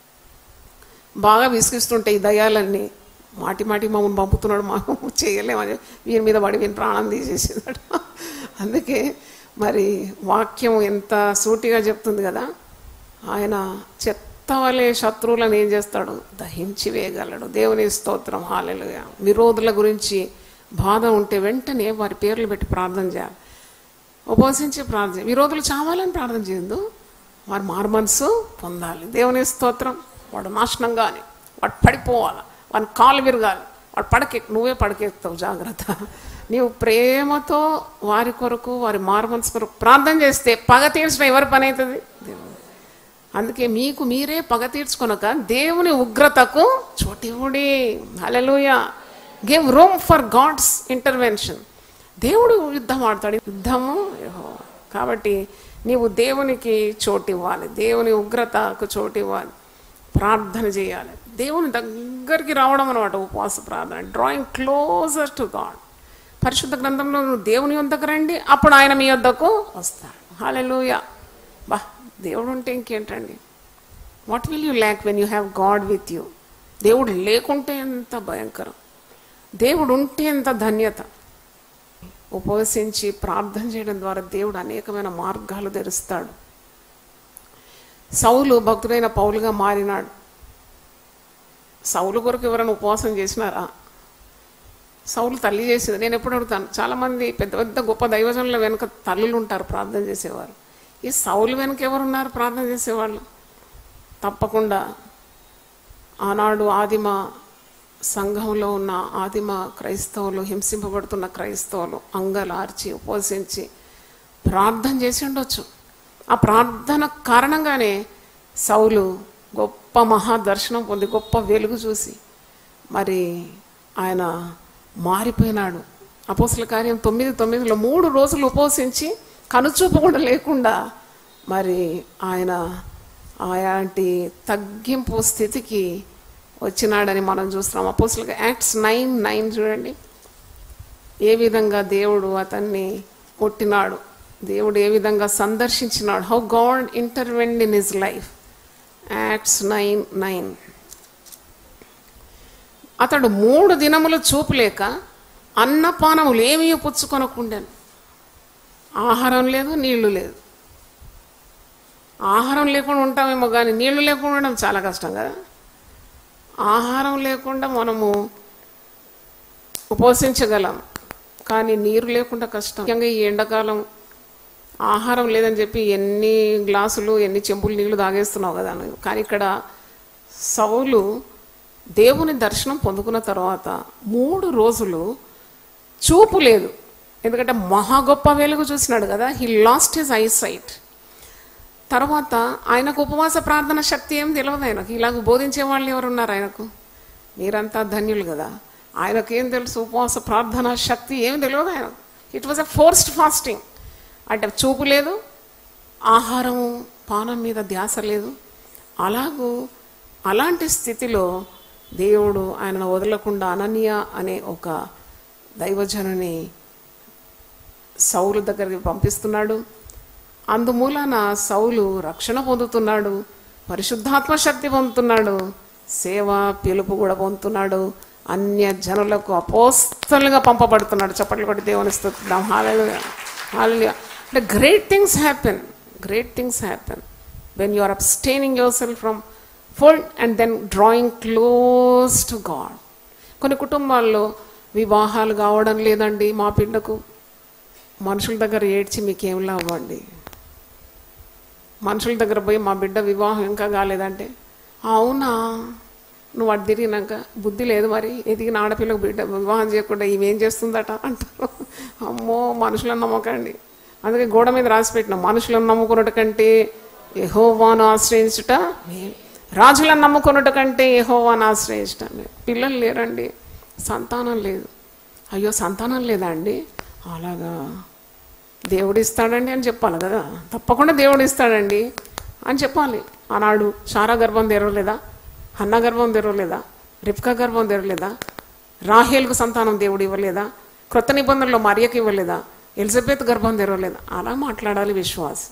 బాగా విసిగిస్తుంటే ఈ దయ్యాలన్నీ మాటి మాటి మమ్మల్ని పంపుతున్నాడు మా చేయలేమని వీరి మీద పడి వీని ప్రాణం తీసేసినాడు అందుకే మరి వాక్యం ఎంత సూటిగా చెప్తుంది కదా ఆయన చెత్త వలె శత్రువులను ఏం చేస్తాడు దహించి వేయగలడు దేవుని స్తోత్రం హాలెలుయ విరోధుల గురించి బాధ ఉంటే వెంటనే వారి పేర్లు పెట్టి ప్రార్థన చేయాలి ఉపవసించి ప్రార్థన చేయాలి. విరోధులు చావాలని ప్రార్థన చేయొద్దు వారు మారు మనసు పొందాలి దేవుని స్తోత్రం వాడు నాశనం కానీ వాడు పడిపోవాలి వాని కాలు విరగాలి వాడు పడకె నువ్వే పడకెత్తావు జాగ్రత్త నీవు ప్రేమతో వారి కొరకు వారి మారు మనసు కొరకు ప్రార్థన చేస్తే పగ తీర్చడం ఎవరి పని అవుతుంది దేవుని అందుకే మీకు మీరే పగ తీర్చుకొనక దేవుని ఉగ్రతకు చోటివుడి హలలుయ give room for God's intervention దేవుడు యుద్ధం ఆడతాడు యుద్ధము యెహోవా. కాబట్టి నీవు దేవునికి చోటు ఇవ్వాలి దేవుని ఉగ్రతకు చోటు ఇవ్వాలి ప్రార్థన చేయాలి దేవుని దగ్గరికి రావడం అనమాట ఉపవాస ప్రార్థన డ్రాయింగ్ క్లోజర్ టు గాడ్ పరిశుద్ధ గ్రంథంలో నువ్వు దేవుని వద్దకు రండి అప్పుడు ఆయన మీ వద్దకు వస్తాడు హాలెలూయా బా దేవుడు ఉంటే ఇంకేంటండి what will you lack when you have God with you దేవుడు లేకుంటే ఎంత భయంకరం దేవుడు ఉంటే ఎంత ధన్యత ఉపవసించి ప్రార్థన చేయడం ద్వారా దేవుడు అనేకమైన మార్గాలు తెరుస్తాడు సౌలు భక్తుడైన పౌలుగా మారినాడు సౌలు కొరకు ఎవరైనా ఉపవాసం చేసినారా సౌలు తల్లి చేసింది నేను ఎప్పుడు అడుగుతాను చాలామంది పెద్ద పెద్ద గొప్ప దైవజనుల వెనుక తల్లులు ఉంటారు ప్రార్థన చేసేవారు ఈ సౌలు వెనుక ఎవరున్నారు ప్రార్థన చేసేవాళ్ళు తప్పకుండా ఆనాడు ఆదిమ సంఘంలో ఉన్న ఆదిమ క్రైస్తవులు హింసింపబడుతున్న క్రైస్తవులు అంగలార్చి ఉపవసించి ప్రార్థన చేసి ఉండొచ్చు ఆ ప్రార్థన కారణంగానే సౌలు గొప్ప మహాదర్శనం పొంది గొప్ప వెలుగు చూసి మరి ఆయన మారిపోయినాడు అపోసల కార్యం తొమ్మిది తొమ్మిదిలో మూడు రోజులు ఉపవసించి కనుచూపు కూడా లేకుండా మరి ఆయన అలాంటి తగ్గింపు స్థితికి వచ్చినాడని మనం చూస్తున్నాం అపోసల యాక్ట్స్ నైన్ నైన్ చూడండి ఏ విధంగా దేవుడు అతన్ని కొట్టినాడు దేవుడు ఏ విధంగా సందర్శించినాడు how God intervened in his life Acts nine nine అతడు మూడు దినములు చూపులేక అన్నపానములు ఏమీ పుచ్చుకొనకుండాను ఆహారం లేదు నీళ్లు లేదు ఆహారం లేకుండా ఉంటామేమో కానీ నీళ్లు లేకుండా ఉండడం చాలా కష్టం కదా ఆహారం లేకుండా మనము ఉపవసించగలం కానీ నీరు లేకుండా కష్టం ముఖ్యంగా ఈ ఎండాకాలం ఆహారం లేదని చెప్పి ఎన్ని గ్లాసులు ఎన్ని చెంబులు నీళ్లు తాగేస్తున్నావు కదా నువ్వు. కానీ ఇక్కడ సౌలు దేవుని దర్శనం పొందుకున్న తర్వాత మూడు రోజులు చూపు లేదు ఎందుకంటే మహా గొప్ప వెలుగు చూసినాడు కదా he lost his eyesight తర్వాత ఆయనకు ఉపవాస ప్రార్థన శక్తి ఏం తెలియదు ఆయనకు ఇలాగ బోధించే వాళ్ళు ఎవరు ఉన్నారు ఆయనకు మీరంతా ధన్యులు కదా ఆయనకేం తెలుసు ఉపవాస ప్రార్థన శక్తి ఏం తెలియదు ఆయన it was a forced fasting అంటే చూపు లేదు ఆహారం పానం మీద ధ్యాస లేదు అలాగూ అలాంటి స్థితిలో దేవుడు ఆయనను వదలకుండా అనన్య అనే ఒక దైవజనుని సౌలు దగ్గరికి పంపిస్తున్నాడు అందుమూలన సౌలు రక్షణ పొందుతున్నాడు పరిశుద్ధాత్మ శక్తి పొందుతున్నాడు సేవ పిలుపు కూడా పొందుతున్నాడు అన్య జనులకు అపోస్తలుగా పంపబడుతున్నాడు చప్పట్లు కొట్టి దేవుని స్తుతిద్దాం హాలలుగా హాలలుగా అంటే great things happen great things happen when you are abstaining yourself from food and then drawing close to God కొన్ని కుటుంబాల్లో వివాహాలు కావడం లేదండి మా బిడ్డకు మనుషుల దగ్గర ఏడ్చి మీకేం లాభండి మనుషుల దగ్గర పోయి మా బిడ్డ వివాహం ఇంకా కాలేదంటే అవునా నువ్వు అటు తిరిగినాక బుద్ధి లేదు మరి ఎదిగిన ఆడపిల్లకు బిడ్డ వివాహం చేయకుండా ఈమెం చేస్తుందట అంటారు అమ్మో మనుషులను నమ్మకండి అందుకే గోడ మీద రాసి పెట్టిన మనుషులను నమ్ముకున్నట్టు కంటే ఎహోవాను ఆశ్రయించుట మేలు. రాజులను నమ్ముకున్నట్ట కంటే ఎహోవాను ఆశ్రయించుట మేలు. పిల్లలు లేరండి సంతానం లేదు అయ్యో సంతానం లేదా అండి అలాగా దేవుడు ఇస్తాడండి అని చెప్పాలి కదా తప్పకుండా దేవుడు ఇస్తాడండి అని చెప్పాలి ఆనాడు శారా గర్భం తెరవలేదా హన్న గర్భం తెరవలేదా రిప్కా గర్భం తెరవలేదా రాహేల్కు సంతానం దేవుడు ఇవ్వలేదా క్రొత్త నిబంధనలో మరియకి ఇవ్వలేదా ఎలిజబెత్ గర్భం తెరవలేదా అలా మాట్లాడాలి విశ్వాస్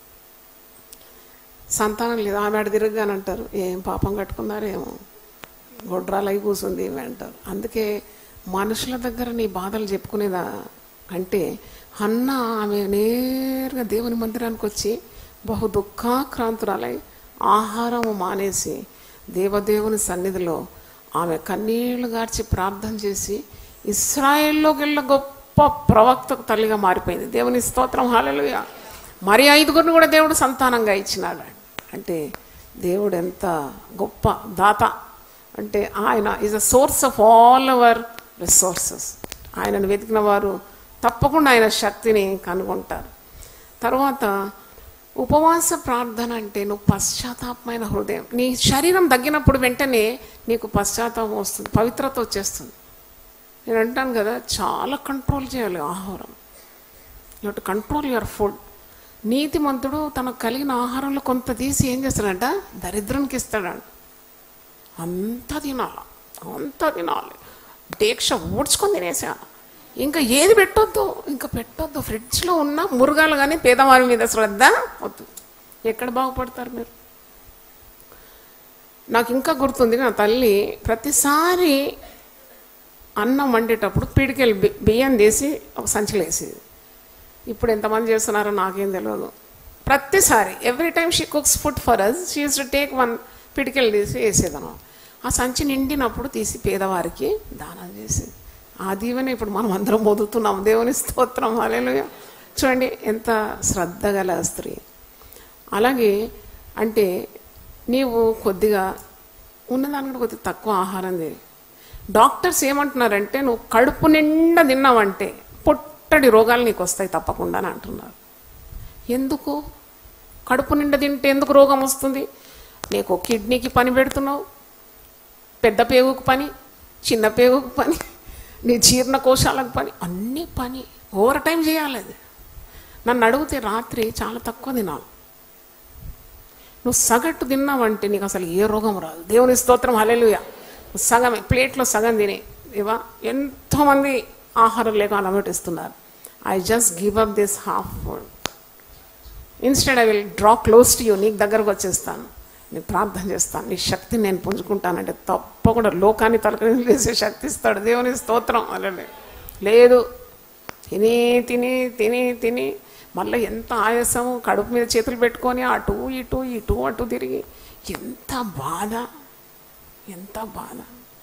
సంతానం లేదు ఆమె ఆడ తిరగగానే అంటారు ఏం పాపం కట్టుకున్నారేమో గొడ్రాలు అయి కూర్చుంది ఇవి అంటారు అందుకే మనుషుల దగ్గర నీ బాధలు చెప్పుకునేదా అంటే అన్న ఆమె నేరుగా దేవుని మందిరానికి వచ్చి బహు దుఃఖాక్రాంతురాలై ఆహారం మానేసి దేవదేవుని సన్నిధిలో ఆమె కన్నీళ్లు గార్చి ప్రార్థన చేసి ఇస్రాయేల్లోకి వెళ్ళిన గొప్ప ప్రవక్తకు తల్లిగా మారిపోయింది దేవుని స్తోత్రం హాలలుగా మరి ఐదుగురిని కూడా దేవుడు సంతానంగా ఇచ్చినాడు అంటే దేవుడు ఎంత గొప్ప దాత అంటే ఆయన is a source of all our resources ఆయనను వెతికిన వారు తప్పకుండా ఆయన శక్తిని కనుగొంటారు తర్వాత ఉపవాస ప్రార్థన అంటే నువ్వు పశ్చాత్తాపమైన హృదయం నీ శరీరం తగ్గినప్పుడు వెంటనే నీకు పశ్చాత్తాపం వస్తుంది పవిత్రత వచ్చేస్తుంది నేను అంటాను కదా చాలా కంట్రోల్ చేయాలి ఆహారం you to control your food నీతిమంతుడు తనకు కలిగిన ఆహారంలో కొంత తీసి ఏం చేస్తాడంట దరిద్రానికి ఇస్తాడంట అంత తినాలి అంత తినాలి దీక్ష ఊడ్చుకొని తినేసాను ఇంకా ఏది పెట్టొద్దు ఇంకా పెట్టొద్దు ఫ్రిడ్జ్లో ఉన్న మురుగాలు కానీ పేదవారి మీద శ్రద్ధ వద్దు ఎక్కడ బాగుపడతారు మీరు నాకు ఇంకా గుర్తుంది నా తల్లి ప్రతిసారి అన్నం వండేటప్పుడు పిడికెళ్ళి బి బియ్యం తీసి ఒక సంచిలో వేసేది ఇప్పుడు ఎంతమంది చేస్తున్నారో నాకేం తెలియదు ప్రతిసారి every time she cooks food for us she used to take one పిడికెళ్ళు తీసి వేసేదను ఆ సంచి నిండినప్పుడు తీసి పేదవారికి దానం చేసేది ఆ దీవెన ఇప్పుడు మనం అందరం పొందుతున్నాం దేవుని స్తోత్రం అలెలుయ చూడండి ఎంత శ్రద్ధ గల స్త్రీ అలాగే అంటే నీవు కొద్దిగా ఉన్నదానికంటే కొద్దిగా తక్కువ ఆహారం తిని డాక్టర్స్ ఏమంటున్నారంటే నువ్వు కడుపు నిండా తిన్నావంటే పొట్టడి రోగాలు నీకు వస్తాయి తప్పకుండా అని అంటున్నారు ఎందుకు కడుపు నిండా తింటే ఎందుకు రోగం వస్తుంది నీకు కిడ్నీకి పని పెడుతున్నావు పెద్ద పేగుకు పని చిన్న పేగుకు పని నీ జీర్ణకోశాలకు పని అన్నీ పని ఓవర్ టైం చేయాలి అది నన్ను అడిగితే రాత్రి చాలా తక్కువ తినాలి నువ్వు సగటు తిన్నావంటే నీకు అసలు ఏ రోగం రాదు దేవుని స్తోత్రం హలెలుయ సగమే ప్లేట్లో సగం తినే ఇవా ఎంతోమంది ఆహారం లేక అలవాటిస్తున్నారు I just give up this half food instead I will draw close to you నీకు దగ్గరకు వచ్చేస్తాను నీకు ప్రార్థన చేస్తాను నీ శక్తిని నేను పుంజుకుంటానంటే తప్పకుండా లోకాన్ని తలకని వేసే శక్తి ఇస్తాడు దేవుని స్తోత్రం అలానే లేదు తిని తిని తిని తిని మళ్ళీ ఎంత ఆయాసము కడుపు మీద చేతులు పెట్టుకొని అటు ఇటు ఇటు అటు తిరిగి ఎంత బాధ ఎంత బాధ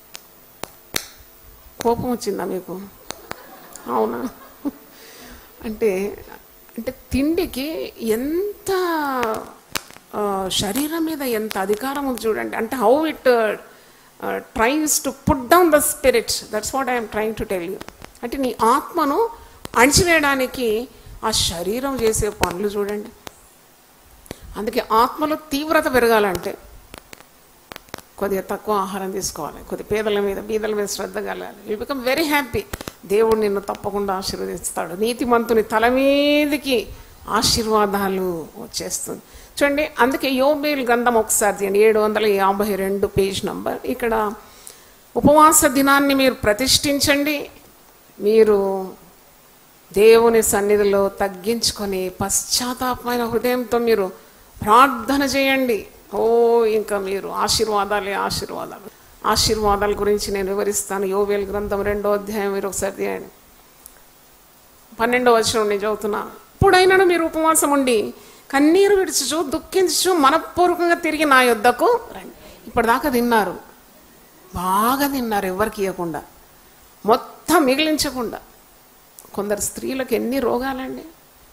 కోపం వచ్చిందా మీకు అవునా అంటే అంటే తిండికి ఎంత ఆ, శరీరం మీద ఎంత అధికారం ఉంది చూడండి అంటే how it trains to put down the spirit that's what I'm trying to tell you అంటే నీ ఆత్మను అణిచివేయడానికి ఆ శరీరం చేసే పనులు చూడండి అందుకే ఆత్మలో తీవ్రత పెరగాలంటే కొద్దిగా తక్కువ ఆహారం తీసుకోవాలి కొద్ది పేదల మీద బీదల మీద శ్రద్ధ కలగాలి యూ బికమ్ వెరీ హ్యాపీ దేవుడు నిన్ను తప్పకుండా ఆశీర్వదిస్తాడు నీతిమంతుని తల మీదకి ఆశీర్వాదాలు వచ్చేస్తుంది చూడండి అందుకే యోబేల్ గ్రంథం ఒకసారి తీయండి ఏడు వందల యాభై రెండు పేజ్ నంబర్ ఇక్కడ ఉపవాస దినాన్ని మీరు ప్రతిష్ఠించండి మీరు దేవుని సన్నిధిలో తగ్గించుకొని పశ్చాత్తాపమైన హృదయంతో మీరు ప్రార్థన చేయండి ఓ ఇంకా మీరు ఆశీర్వాదాలే ఆశీర్వాదాలు ఆశీర్వాదాల గురించి నేను వివరిస్తాను యోవేల్ గ్రంథం రెండో అధ్యాయం మీరు ఒకసారి తీయండి పన్నెండో వచనం నేను చదువుతున్నాను ఇప్పుడైనా మీరు ఉపవాసం ఉండి కన్నీరు విడుచుచు దుఃఖించు మనపూర్వకంగా తిరిగి నా యొద్దకు రండి ఇప్పటిదాకా తిన్నారు బాగా తిన్నారు ఎవరికి ఇవ్వకుండా మొత్తం మిగిలించకుండా కొందరు స్త్రీలకు ఎన్ని రోగాలండి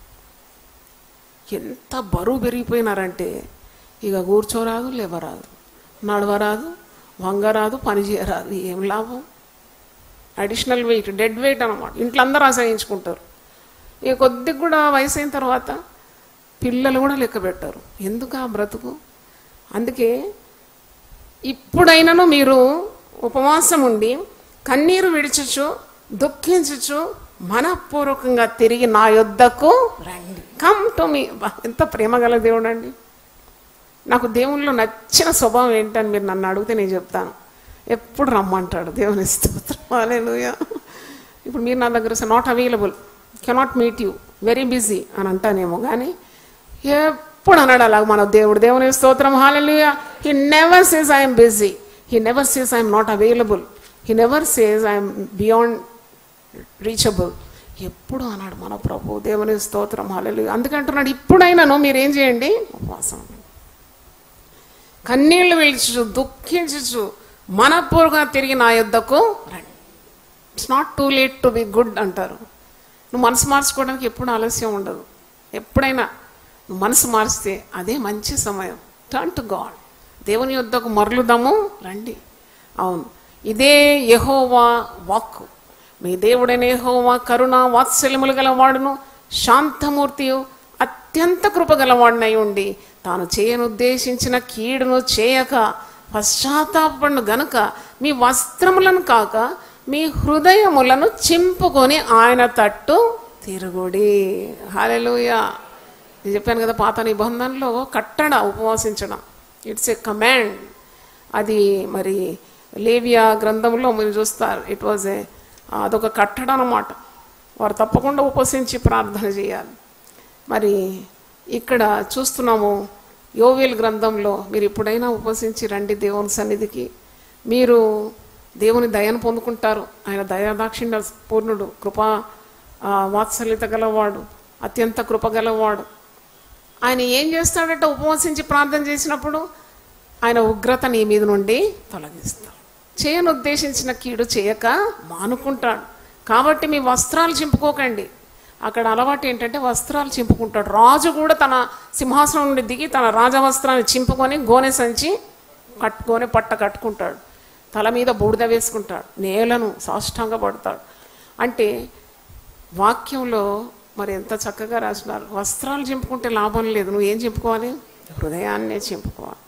ఎంత బరువు పెరిగిపోయినారంటే ఇక కూర్చోరాదు లేవరాదు నడవరాదు వంగరాదు పని చేయరాదు ఏం లాభం అడిషనల్ వెయిట్ డెడ్ వెయిట్ అనమాట ఇంట్లో అందరూ ఆశ్రయించుకుంటారు ఇక కొద్దిగా కూడా వయసు అయిన తర్వాత పిల్లలు కూడా లెక్క పెట్టారు ఎందుకు ఆ బ్రతుకు అందుకే ఇప్పుడైనను మీరు ఉపవాసం ఉండి కన్నీరు విడిచచ్చు దుఃఖించచ్చు మనపూర్వకంగా తిరిగి నా యొద్దకు రండి కమ్ టు మీ ఎంత ప్రేమగల దేవుడు అండి నాకు దేవునిలో నచ్చిన స్వభావం ఏంటని మీరు నన్ను అడిగితే నేను చెప్తాను ఎప్పుడు రమ్మంటాడు దేవుని స్తోత్రం హల్లెలూయా ఇప్పుడు మీరు నా దగ్గర not available cannot meet you very busy అని అంటానేమో కానీ ఎప్పుడు అన్నాడు అలాగ మన దేవుడు దేవుని స్తోత్రం హాలెలుయా he never says I'm busy he never says I'm not available he never says I'm beyond reachable ఎప్పుడు అన్నాడు మన ప్రభు దేవుని స్తోత్రం హాలెలు అందుకంటున్నాడు ఇప్పుడైనాను మీరు ఏం చేయండి ఉపవాసం ఉండండి. కన్నీళ్లు విడిచు దుఃఖించు మనపూర్వకంగా తిరిగి నా యొద్దకు రండి it's not too late to be good అంటారు నువ్వు మనసు మార్చుకోవడానికి ఎప్పుడు ఆలస్యం ఉండదు ఎప్పుడైనా నువ్వు మనసు మారిస్తే అదే మంచి సమయం టర్న్ టు గాడ్ దేవుని యొద్దకు మరలుదాము రండి అవును ఇదే యెహోవా వాక్కు మీ దేవుడైన యెహోవా కరుణ వాత్సల్యములు గల వాడును శాంతమూర్తియు అత్యంత కృపగలవాడినై ఉండి తాను చేయనుద్దేశించిన కీడును చేయక పశ్చాత్తాపడు గనుక మీ వస్త్రములను కాక మీ హృదయములను చింపుకొని ఆయన తట్టు తిరుగుడి హాలెలూయా నేను చెప్పాను కదా పాత నిబంధనలో కట్టడ ఉపవాసించడం ఇట్స్ ఏ కమాండ్ అది మరి లేవియా గ్రంథంలో మీరు చూస్తారు ఇట్ వాజ్ ఏ అదొక కట్టడం అన్నమాట వారు తప్పకుండా ఉపవసించి ప్రార్థన చేయాలి మరి ఇక్కడ చూస్తున్నాము యోవేల్ గ్రంథంలో మీరు ఎప్పుడైనా ఉపవసించి రండి దేవుని సన్నిధికి మీరు దేవుని దయను పొందుకుంటారు ఆయన దయాదాక్షిణ్య పూర్ణుడు కృపా ఆ, వాత్సల్యత గలవాడు అత్యంత కృప గలవాడు ఆయన ఏం చేస్తాడంటే ఉపవసించి ప్రార్థన చేసినప్పుడు ఆయన ఉగ్రత నీ మీద నుండి తొలగిస్తాడు చేయను ఉద్దేశించిన కీడు చేయక మానుకుంటాడు కాబట్టి మీ వస్త్రాలు చింపుకోకండి అక్కడ అలవాటు ఏంటంటే వస్త్రాలు చింపుకుంటాడు రాజు కూడా తన సింహాసనం నుండి దిగి తన రాజవస్త్రాన్ని చింపుకొని గోనె సంచి కట్టుకొని పట్ట కట్టుకుంటాడు తల మీద బూడిద వేసుకుంటాడు నేలను సాష్టాంగ పడతాడు అంటే వాక్యంలో మరి ఎంత చక్కగా రాసినారు వస్త్రాలు చింపుకుంటే లాభం లేదు నువ్వు ఏం చింపుకోవాలి హృదయాన్నే చింపుకోవాలి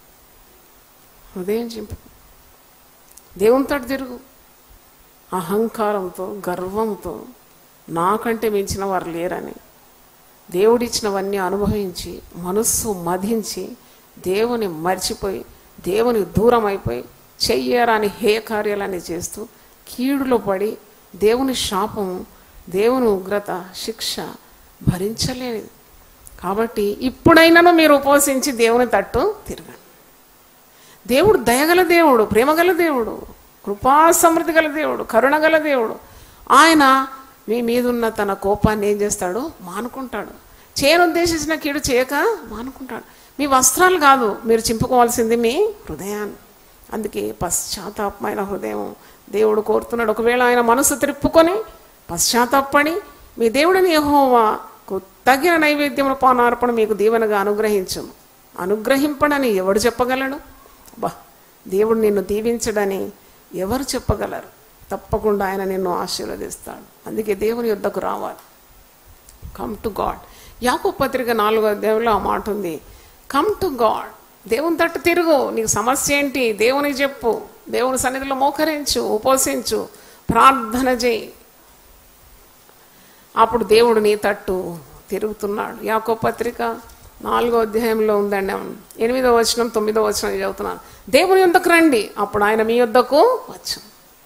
హృదయం చింపు దేవునితో తిరుగు అహంకారంతో గర్వంతో నాకంటే మించిన వారు లేరని దేవుడిచ్చినవన్నీ అనుభవించి మనస్సు మధించి దేవుని మర్చిపోయి దేవుని దూరం అయిపోయి చెయ్యరాని హేయ కార్యాలన్నీ చేస్తూ కీడులో పడి దేవుని శాపము దేవుని ఉగ్రత శిక్ష భరించలేనిది కాబట్టి ఇప్పుడైనాను మీరు ఉపవసించి దేవుని తట్టు తిరగండి దేవుడు దయగల దేవుడు ప్రేమగల దేవుడు కృపా సమృద్ధి గల దేవుడు కరుణ గల దేవుడు ఆయన మీ మీదున్న తన కోపాన్ని ఏం చేస్తాడు మానుకుంటాడు చేయను ఉద్దేశించిన కీడు చేయక మానుకుంటాడు మీ వస్త్రాలు కాదు మీరు చింపుకోవాల్సింది మీ హృదయాన్ని అందుకే పశ్చాత్తాపమైన హృదయం దేవుడు కోరుతున్నాడు ఒకవేళ ఆయన మనసు త్రిప్పుకొని పశ్చాత్తాపడి మీ దేవుడిని యెహోవాకు తగిన నైవేద్యముల పానార్పణ మీకు దీవెనగా అనుగ్రహించము అనుగ్రహింపడని ఎవడు చెప్పగలడు బా దేవుడు నిన్ను దీవించడని ఎవరు చెప్పగలరు తప్పకుండా ఆయన నిన్ను ఆశీర్వదిస్తాడు అందుకే దేవుని యుద్ధకు రావాలి కమ్ టు గాడ్ యాకో పత్రిక నాలుగో అధ్యాయంలో ఆ మాట ఉంది కమ్ టు గాడ్ దేవుని తట్టు తిరుగు నీకు సమస్య ఏంటి దేవునికి చెప్పు దేవుని సన్నిధిలో మోకరించు ఉపవసించు ప్రార్థన చేయి అప్పుడు దేవుడు నీ తట్టు తిరుగుతున్నాడు యాకో పత్రిక నాలుగో అధ్యాయంలో ఉందండి ఎనిమిదో వచనం తొమ్మిదో వచనం చదువుతున్నాను దేవుని యొద్దకు రండి అప్పుడు ఆయన మీ యొద్దకు వచ్చు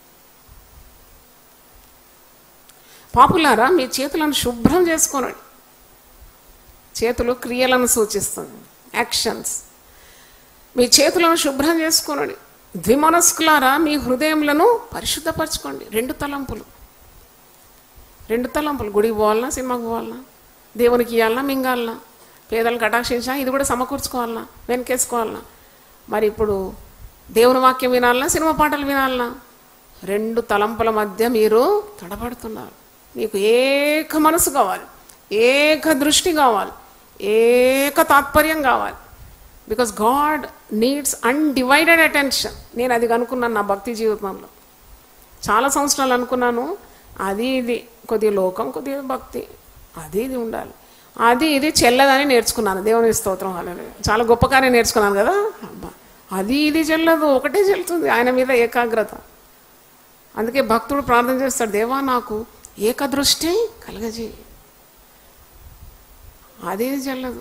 పాపులారా మీ చేతులను శుభ్రం చేసుకోనండి చేతులు క్రియలను సూచిస్తుంది యాక్షన్స్ మీ చేతులను శుభ్రం చేసుకోనండి ద్విమనస్కులారా మీ హృదయములను పరిశుద్ధపరచుకోండి రెండు తలంపులు రెండు తలంపులు గుడికి పోవాలన్నా సినిమాకి పోవాలన్నా దేవునికి ఇవ్వాలన్నా మింగాలన్నా పేదలకు కటాక్షించా ఇది కూడా సమకూర్చుకోవాలన్నా వెనకేసుకోవాలన్నా మరి ఇప్పుడు దేవుని వాక్యం వినాలన్నా సినిమా పాటలు వినాలన్నా రెండు తలంపుల మధ్య మీరు తడబడుతున్నారు మీకు ఏక మనసు కావాలి ఏక దృష్టి కావాలి ఏక తాత్పర్యం కావాలి because God needs undivided attention నేను అది కనుక్కున్నాను నా భక్తి జీవితంలో చాలా సంవత్సరాలు అనుకున్నాను అది ఇది కొద్దిగా లోకం కొద్దిగా భక్తి అది ఇది ఉండాలి అది ఇది చెల్లదని నేర్చుకున్నాను దేవుని స్తోత్రం అలానే చాలా గొప్ప కార్యం నేర్చుకున్నాను కదా అబ్బా అది ఇది చెల్లదు ఒకటే చెల్లుతుంది ఆయన మీద ఏకాగ్రత అందుకే భక్తుడు ప్రార్థన చేస్తాడు దేవా నాకు ఏకదృష్టి కలగజేయి అది ఇది చెల్లదు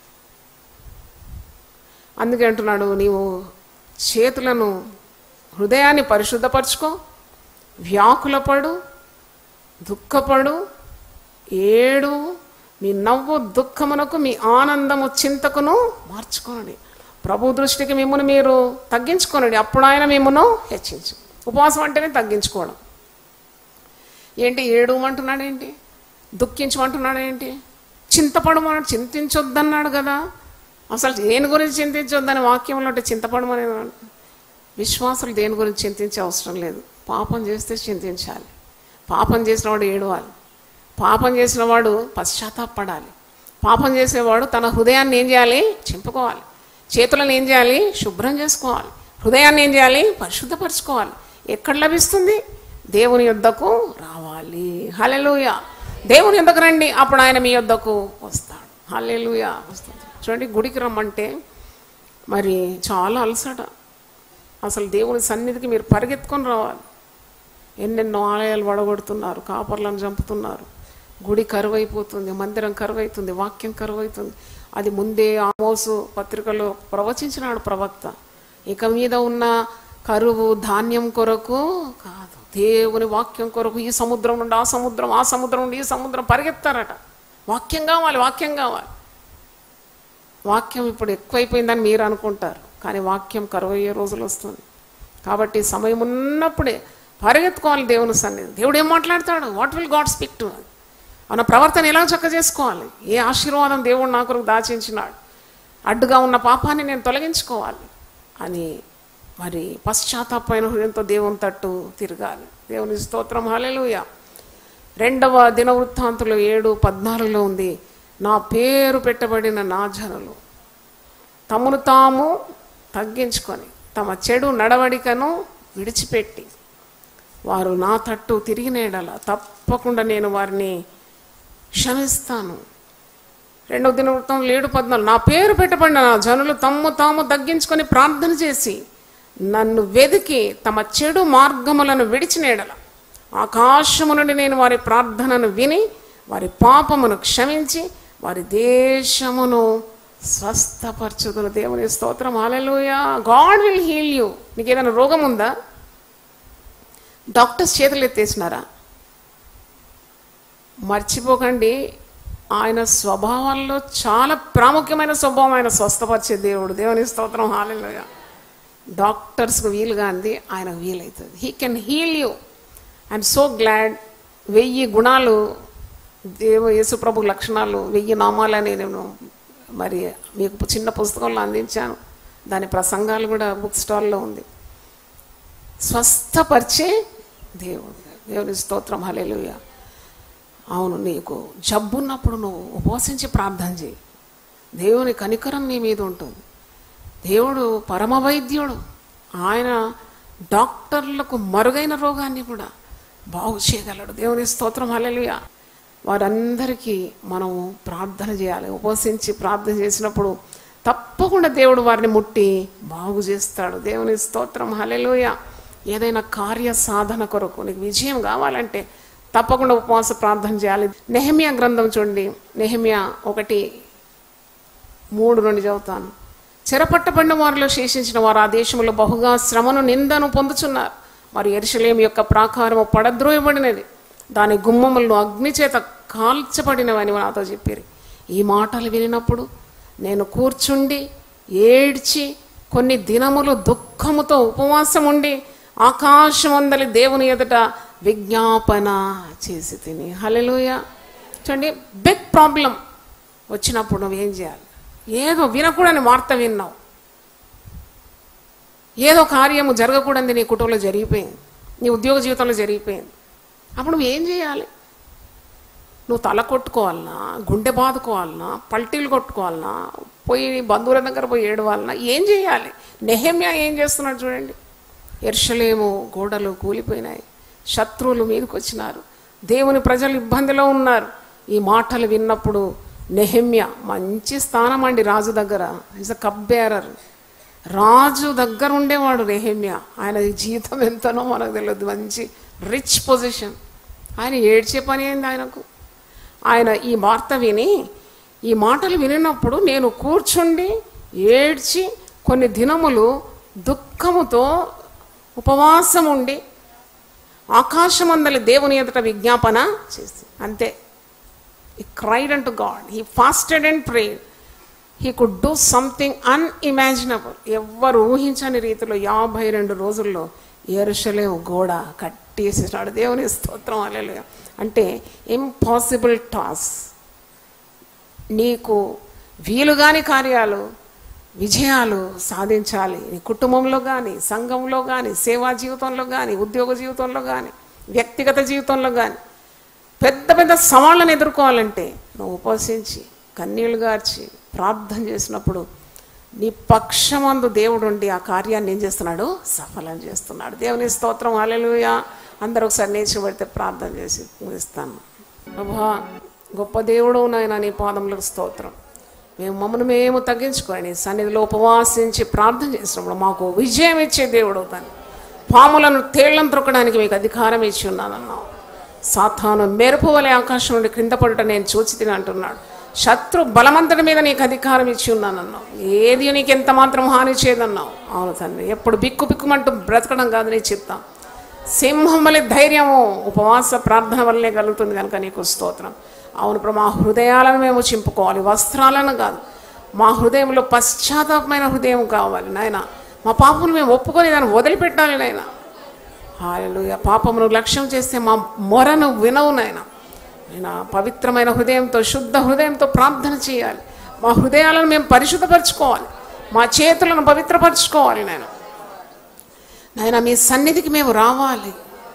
అందుకే అంటున్నాడు నీవు చేతులను హృదయాన్ని పరిశుద్ధపరచుకో వ్యాకులపడు దుఃఖపడు ఏడు మీ నవ్వు దుఃఖమునకు మీ ఆనందము చింతకును మార్చుకోనండి ప్రభు దృష్టికి మిమ్మల్ని మీరు తగ్గించుకోనండి అప్పుడు ఆయన మిమ్మను హెచ్చించు ఉపవాసం అంటేనే తగ్గించుకోవడం ఏంటి ఏడుమంటున్నాడు ఏంటి దుఃఖించమంటున్నాడు ఏంటి చింతపడమన్నాడు చింతించొద్దన్నాడు కదా అసలు దేని గురించి చింతించొద్దని వాక్యంలో అంటే చింతపడమని విశ్వాసులు దేని గురించి చింతించే అవసరం లేదు పాపం చేస్తే చింతించాలి పాపం చేసిన వాడు ఏడవాలి పాపం చేసిన వాడు పశ్చాత్తాపడాలి పాపం చేసేవాడు తన హృదయాన్ని ఏం చేయాలి చింపుకోవాలి చేతులను ఏం చేయాలి శుభ్రం చేసుకోవాలి హృదయాన్ని ఏం చేయాలి పరిశుద్ధపరచుకోవాలి ఎక్కడ లభిస్తుంది దేవుని యొద్దకు రావాలి హలెలూయ దేవుని యొద్దకు రండి అప్పుడు ఆయన మీ యొద్దకు వస్తాడు హల్లెలూయా చూడండి గుడికి రమ్మంటే మరి చాలా అలసట అసలు దేవుని సన్నిధికి మీరు పరిగెత్తుకొని రావాలి ఎన్నెన్నో ఆలయాలు వడగొడుతున్నారు కాపర్లను చంపుతున్నారు గుడి కరువైపోతుంది మందిరం కరువైతుంది వాక్యం కరువైతుంది అది ముందే ఆమోసు పత్రికలో ప్రవచించినాడు ప్రవక్త ఇక మీద ఉన్న కరువు ధాన్యం కొరకు కాదు దేవుని వాక్యం కొరకు ఈ సముద్రం నుండి ఆ సముద్రం ఆ సముద్రం నుండి ఈ సముద్రం పరిగెత్తారట వాక్యం కావాలి వాక్యం కావాలి వాక్యం ఇప్పుడు ఎక్కువైపోయిందని మీరు అనుకుంటారు కానీ వాక్యం కరువయ్యే రోజులు వస్తుంది కాబట్టి సమయం ఉన్నప్పుడే పరిగెత్తుకోవాలి దేవుని సన్నిధి దేవుడు ఏం మాట్లాడతాడు what will God speak to మన ప్రవర్తన ఎలా చక్క చేసుకోవాలి ఏ ఆశీర్వాదం దేవుడు నా కొరకు దాచించినాడు అడ్డుగా ఉన్న పాపాన్ని నేను తొలగించుకోవాలి అని మరి పశ్చాత్తాపమైన హృదయంతో దేవుని తట్టు తిరగాలి దేవుని స్తోత్రం హల్లెలూయా రెండవ దిన వృత్తాంతులు ఏడు పద్నాలుగులో ఉంది నా పేరు పెట్టబడిన నా జనులు తమను తాము తగ్గించుకొని తమ చెడు నడవడికను విడిచిపెట్టి వారు నా తట్టు తిరిగినేడల తప్పకుండా నేను వారిని క్షమిస్తాను రెండవ దిన వృత్తం ఏడు పద్నాలుగు నా పేరు పెట్టబడిన నా జనులు తమ్ము తాము తగ్గించుకొని ప్రార్థన చేసి నన్ను వెదికి తమ చెడు మార్గములను విడిచినేడల ఆకాశము నుండి నేను వారి ప్రార్థనను విని వారి పాపమును క్షమించి వారి దేశమును స్వస్థపరచుదును దేవుని స్తోత్రం హల్లెలూయా గాడ్ విల్ హీల్ యూ నీకు ఏదైనా రోగం ఉందా డాక్టర్స్ చేతులు ఎత్తేసినారా మర్చిపోకండి ఆయన స్వభావాల్లో చాలా ప్రాముఖ్యమైన స్వభావం ఆయన స్వస్థపరిచే దేవుడు దేవుని స్తోత్రం హాలెలుగా డాక్టర్స్కి వీలుగా అంది ఆయనకు వీలవుతుంది he can heal you I'm so glad వెయ్యి గుణాలు దేవ యేసుప్రభు లక్షణాలు వెయ్యి నామాలని నేను మరి మీకు చిన్న పుస్తకంలో అందించాను దాని ప్రసంగాలు కూడా బుక్ స్టాల్లో ఉంది స్వస్థపరిచే దేవుడు దేవుని స్తోత్రం హల్లెలూయా అవును నీకు జబ్బున్నప్పుడు నువ్వు ఉపవసించి ప్రార్థన చేయి దేవుని కనికరం నీ మీద ఉంటుంది దేవుడు పరమ వైద్యుడు ఆయన డాక్టర్లకు మరుగైన రోగాన్ని కూడా బాగు చేయగలడు దేవుని స్తోత్రం హల్లెలూయా వారందరికీ మనము ప్రార్థన చేయాలి ఉపవసించి ప్రార్థన చేసినప్పుడు తప్పకుండా దేవుడు వారిని ముట్టి బాగు చేస్తాడు దేవుని స్తోత్రం హల్లెలూయా ఏదైనా కార్య సాధన కొరకు నీకు విజయం కావాలంటే తప్పకుండా ఉపవాస ప్రార్థన చేయాలి నెహమియా గ్రంథం చూడండి నెహమియా ఒకటి మూడు నుండి చదువుతాను చెరపట్టబడిన వారిలో శేషించిన వారు ఆ దేశంలో బహుగా శ్రమను నిందను పొందుచున్నారు మరి ఎరుషలేం యొక్క ప్రాకారము పడద్రోయబడినది దాని గుమ్మములు అగ్ని చేత కాల్చబడినవని నాతో చెప్పారు ఈ మాటలు వినినప్పుడు నేను కూర్చుండి ఏడ్చి కొన్ని దినములు దుఃఖముతో ఉపవాసం ఉండి ఆకాశమందలి దేవుని ఎదుట విజ్ఞాపన చేసి తిని హలెలుయ చూడండి బిగ్ ప్రాబ్లం వచ్చినప్పుడు నువ్వేం చేయాలి ఏదో వినకూడని వార్త విన్నావు ఏదో కార్యము జరగకూడదు నీ కుటుంబంలో జరిగిపోయింది నీ ఉద్యోగ జీవితంలో జరిగిపోయింది అప్పుడు నువ్వు ఏం చేయాలి నువ్వు తల కొట్టుకోవాలనా గుండె బాదుకోవాలనా పల్టీలు కొట్టుకోవాలనా పోయి బంధువుల దగ్గర పోయి ఏడవాలనా ఏం చేయాలి నెహమ్యా ఏం చేస్తున్నాడు చూడండి ఎర్షలేము గోడలు కూలిపోయినాయి శత్రువులు మీదకి వచ్చినారు దేవుని ప్రజలు ఇబ్బందిలో ఉన్నారు ఈ మాటలు విన్నప్పుడు నెహమ్య మంచి స్థానం అండి రాజు దగ్గర ఇస్ అ కప్ బేరర్ రాజు దగ్గర ఉండేవాడు నెహమ్య ఆయన జీతం ఎంతనో మనకు తెలియదు మంచి రిచ్ పొజిషన్ ఆయన ఏడ్చే పని అయింది ఆయనకు ఆయన ఈ వార్త విని ఈ మాటలు వినినప్పుడు నేను కూర్చుండి ఏడ్చి కొన్ని దినములు దుఃఖముతో ఉపవాసం ఉండి ఆకాశమందలి దేవుని ఎదుట విజ్ఞాపన చేసి అంతే ఈ cried and to God he fasted and prayed he could do something unimaginable ఎవ్వరు ఊహించని రీతిలో యాభై రెండు రోజుల్లో ఎరుషలేం గోడ కట్టేసినాడు దేవుని స్తోత్రం అలెలుగా అంటే ఇంపాసిబుల్ టాస్ నీకు వీలుగాని కార్యాలు విజయాలు సాధించాలి నీ కుటుంబంలో కానీ సంఘంలో కానీ సేవా జీవితంలో కానీ ఉద్యోగ జీవితంలో కానీ వ్యక్తిగత జీవితంలో కానీ పెద్ద పెద్ద సవాళ్ళను ఎదుర్కోవాలంటే నువ్వు ఉపవసించి కన్నీళ్లు గార్చి ప్రార్థన చేసినప్పుడు నీ పక్షమందు దేవుడు ఉండి ఆ కార్యాన్ని ఏం చేస్తున్నాడు సఫలం చేస్తున్నాడు దేవుని స్తోత్రం హల్లెలూయా అందరూ ఒకసారి నేర్చుబడితే ప్రార్థన చేసి ముగిస్తాను ప్రభా గొప్ప దేవుడు నాయన నీ పాదములకు స్తోత్రం మేము మమ్మల్ని మేము తగ్గించుకొని నీ సన్నిధిలో ఉపవాసించి ప్రార్థన చేసినప్పుడు మాకు విజయం ఇచ్చే దేవుడు అవుతాను పాములను తేళ్లను త్రొక్కడానికి మీకు అధికారం ఇచ్చి ఉన్నానన్నావు సాతాను మెరుపు వలె ఆకాశం నుండి క్రింద పడుట నేను చూచి తిని అంటున్నాడు శత్రు బలమంతటి మీద నీకు అధికారం ఇచ్చి ఉన్నానన్నావు ఏది నీకు ఎంత మాత్రం హాని చేయదన్నావు అవును తండ్రి ఎప్పుడు బిక్కు బిక్కుమంటూ బ్రతకడం కాదు నీ చిత్తం సింహం వలె ధైర్యము ఉపవాస ప్రార్థన వల్లనే కలుగుతుంది కనుక నీకు స్తోత్రం అవును ఇప్పుడు మా హృదయాలను మేము చింపుకోవాలి వస్త్రాలను కాదు మా హృదయంలో పశ్చాత్తాపమైన హృదయం కావాలి నాయన మా పాపను మేము ఒప్పుకొని దాన్ని వదిలిపెట్టాలి నాయన హాలెలూయ పాపమును లక్ష్యం చేస్తే మా మొరను వినవు నాయన నేను పవిత్రమైన హృదయంతో శుద్ధ హృదయంతో ప్రార్థన చేయాలి మా హృదయాలను మేము పరిశుద్ధపరచుకోవాలి మా చేతులను పవిత్రపరచుకోవాలి నేను నాయన మీ సన్నిధికి మేము రావాలి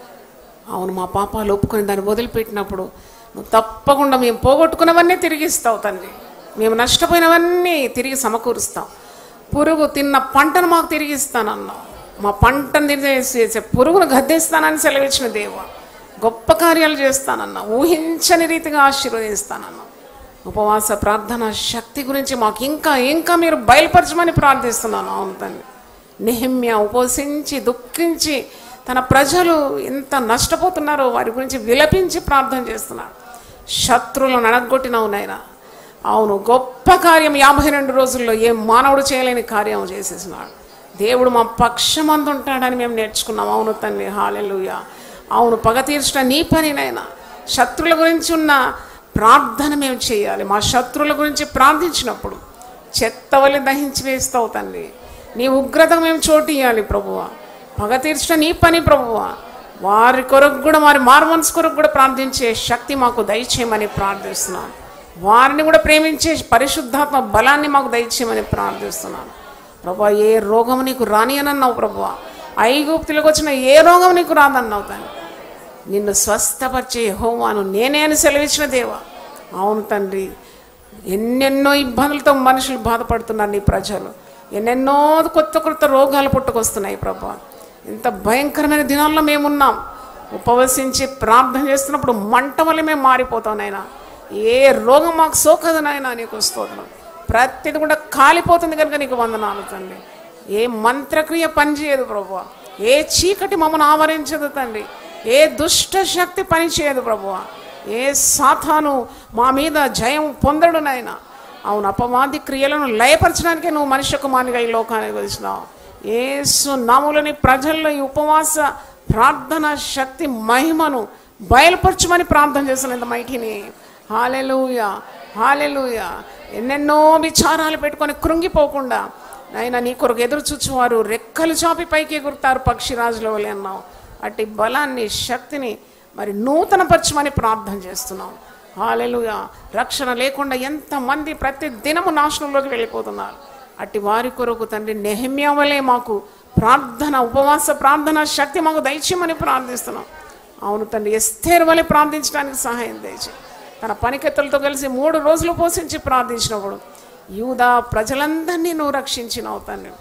అవును మా పాపాలు ఒప్పుకొని దాన్ని వదిలిపెట్టినప్పుడు నువ్వు తప్పకుండా మేము పోగొట్టుకున్నవన్నీ తిరిగి ఇస్తావు తండ్రి మేము నష్టపోయినవన్నీ తిరిగి సమకూరుస్తాం పురుగు తిన్న పంటను మాకు తిరిగి ఇస్తానన్నావు మా పంటను తిరిగేసేసే పురుగును గద్దేస్తానని సెలవిచ్చిన దేవ గొప్ప కార్యాలు చేస్తానన్నా ఊహించని రీతిగా ఆశీర్వదిస్తానన్నా ఉపవాస ప్రార్థన శక్తి గురించి మాకు ఇంకా ఇంకా మీరు బయలుపరచమని ప్రార్థిస్తున్నాను అవును తండ్రి నిహిమ్య ఉపవసించి దుఃఖించి తన ప్రజలు ఎంత నష్టపోతున్నారో వారి గురించి విలపించి ప్రార్థన చేస్తున్నాడు శత్రువులను అడగొట్టినావు నాయన అవును గొప్ప కార్యం యాభై రెండు రోజుల్లో ఏ మానవుడు చేయలేని కార్యం చేసేసినాడు దేవుడు మా పక్షమందు ఉంటాడని మేము నేర్చుకున్నాం అవును తండ్రి హాలెలుయ అవును పగ తీర్చిన నీ పనినైనా శత్రువుల గురించి ఉన్న ప్రార్థన మేము చేయాలి మా శత్రువుల గురించి ప్రార్థించినప్పుడు చెత్తవలి దహించి వేస్తావు తండ్రి నీ ఉగ్రతకు మేము చోటు ఇవ్వాలి ప్రభువా పగ తీర్చిన నీ పని ప్రభువా వారి కొరకు కూడా వారి మార్మన్స్ కొరకు కూడా ప్రార్థించే శక్తి మాకు దయచేయమని ప్రార్థిస్తున్నాను వారిని కూడా ప్రేమించే పరిశుద్ధాత్మ బలాన్ని మాకు దయచేయమని ప్రార్థిస్తున్నాను ప్రభా ఏ రోగం నీకు రాని అని అన్నావు ప్రభువా ఐగుప్తులకు వచ్చిన ఏ రోగం నీకు రాదన్నావు తండ్రి నిన్ను స్వస్థపరిచే హోమాను నేనే అని సెలవిచ్చిన దేవా అవును తండ్రి ఎన్నెన్నో ఇబ్బందులతో మనుషులు బాధపడుతున్నారు నీ ప్రజలు ఎన్నెన్నో కొత్త కొత్త రోగాలు పుట్టుకొస్తున్నాయి ప్రభా ఇంత భయంకరమైన దినాల్లో మేమున్నాం ఉపవసించి ప్రార్థన చేస్తున్నప్పుడు మంట వల్ల మేము మారిపోతాం నాయనా ఏ రోగం మాకు సోకదు నాయనా నీకు స్తోత్రం ప్రతిది కూడా కాలిపోతుంది కనుక నీకు వందనాలు తండ్రి ఏ మంత్రక్రియ పనిచేయదు ప్రభు ఏ చీకటి మమ్మల్ని ఆవరించదు తండ్రి ఏ దుష్ట శక్తి పనిచేయదు ప్రభు ఏ సాతాను మా మీద జయం పొందడు నాయన అవును అపవాది క్రియలను లయపరచడానికే నువ్వు మనుష్య కుమారునిగా ఈ లోకానికి వచ్చినావు ఏసు నాములని ప్రజల్లో ఈ ఉపవాస ప్రార్థన శక్తి మహిమను బయలుపరచమని ప్రార్థన చేసిన ఇంత మైటిని హాలెలూయ హాలెలూయ ఎన్నెన్నో విచారాలు పెట్టుకొని కృంగిపోకుండా నాయన నీ కొరకు ఎదురు చూచువారు రెక్కలు చాపి పైకి ఎగురుతారు పక్షిరాజుల వలె అన్నావు అట్టి బలాన్ని శక్తిని మరి నూతనపరచమని ప్రార్థన చేస్తున్నాం హాలెలుగా రక్షణ లేకుండా ఎంతమంది ప్రతి దినము నాశనంలోకి వెళ్ళిపోతున్నారు అట్టి వారి కొరకు తండ్రి నెహమ్యా వలె మాకు ప్రార్థన ఉపవాస ప్రార్థన శక్తి మాకు దయచేయమని ప్రార్థిస్తున్నాం అవును తండ్రి ఎస్తేరు వలె ప్రార్థించడానికి సహాయం దయచే తన పనికెత్తలతో కలిసి మూడు రోజులు పోషించి ప్రార్థించినప్పుడు యూదా ప్రజలందరినీ నువ్వు రక్షించినావు తండ్రి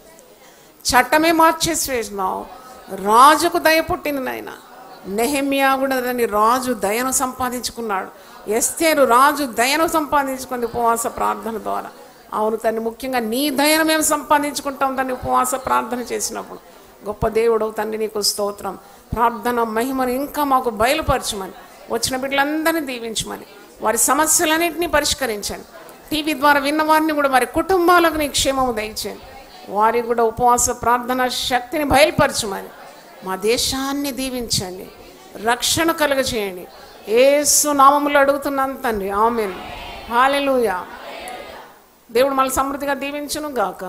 చట్టమే మార్చేసి వేసినావు రాజుకు దయ పుట్టింది నాయన నెహమ్యా కూడా దాన్ని రాజు దయను సంపాదించుకున్నాడు ఎస్తేరు రాజు దయను సంపాదించుకుంది ఉపవాస ప్రార్థన ద్వారా అవును తన్ని ముఖ్యంగా నీ దయను మేము సంపాదించుకుంటాం దాన్ని ఉపవాస ప్రార్థన చేసినప్పుడు గొప్ప దేవుడు తండ్రి నీకు స్తోత్రం ప్రార్థన మహిమను ఇంకా మాకు బయలుపరచమని వచ్చిన బిడ్డలందరినీ దీవించమని వారి సమస్యలన్నింటినీ పరిష్కరించండి టీవీ ద్వారా విన్న వారిని కూడా వారి కుటుంబాలకు నీ క్షేమము దయచేయండి వారికి కూడా ఉపవాస ప్రార్థన శక్తిని బయలుపరచమని మా దేశాన్ని దీవించండి రక్షణ కలుగజేయండి ఏసు నామములు అడుగుతున్నాను తండ్రి ఆమెన్ హాలెలూయా దేవుడు మళ్ళీ సమృద్ధిగా దీవించును గాక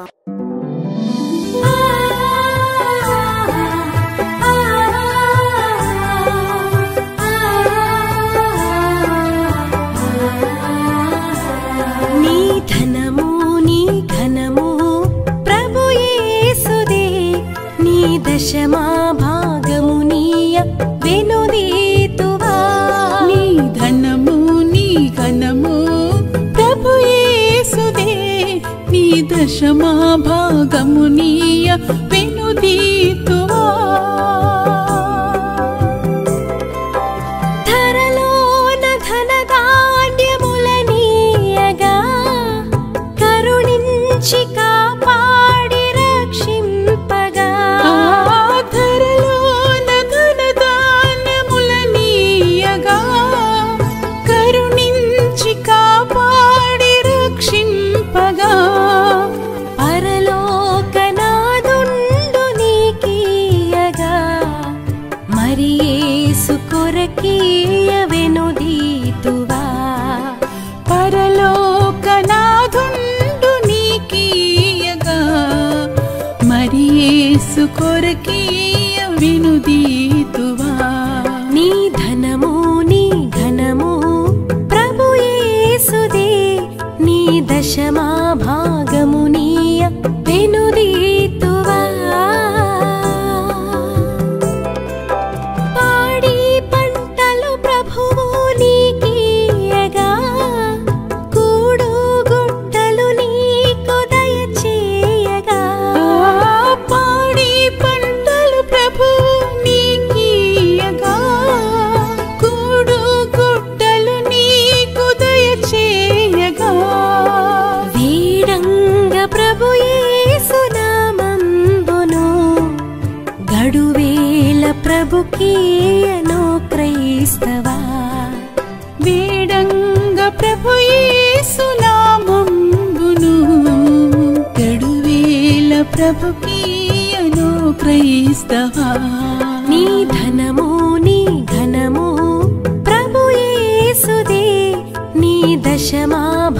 నీ ధనము నీ ఘనము ప్రభు యేసుదే నీ దశమా భాగము నీయ వెనుదీతువా నీ ధనము నీ ఘనము ప్రభు యేసుదే నీ దశమా భాగము నీయ వెనుదీతువా ధరలోన ధనదాయ వెనుదీతువా నీ ధనము నీ ఘనము ప్రభు యేసుదే నీ దశమా భాగము నీయ వెనుదీతువా పాడి పంటలు ప్రభువు నీకీయగా కూడు గుట్టలు నీకు దయచేయగా పాడి పంటలు ప్రభు నీకీయగా కూడు గుట్టలు నీకు దయచేయగా వీడంగ ప్రభు యేసునామంబును గడువేల ప్రభుకీయను క్రైస్తవా వేడంగ ప్రభు యేసునామంబును గడువేల ప్రభుకీయను క్రైస్తవా నీ ధనము నీ ఘనము ప్రభు యేసుదే నీ దశమా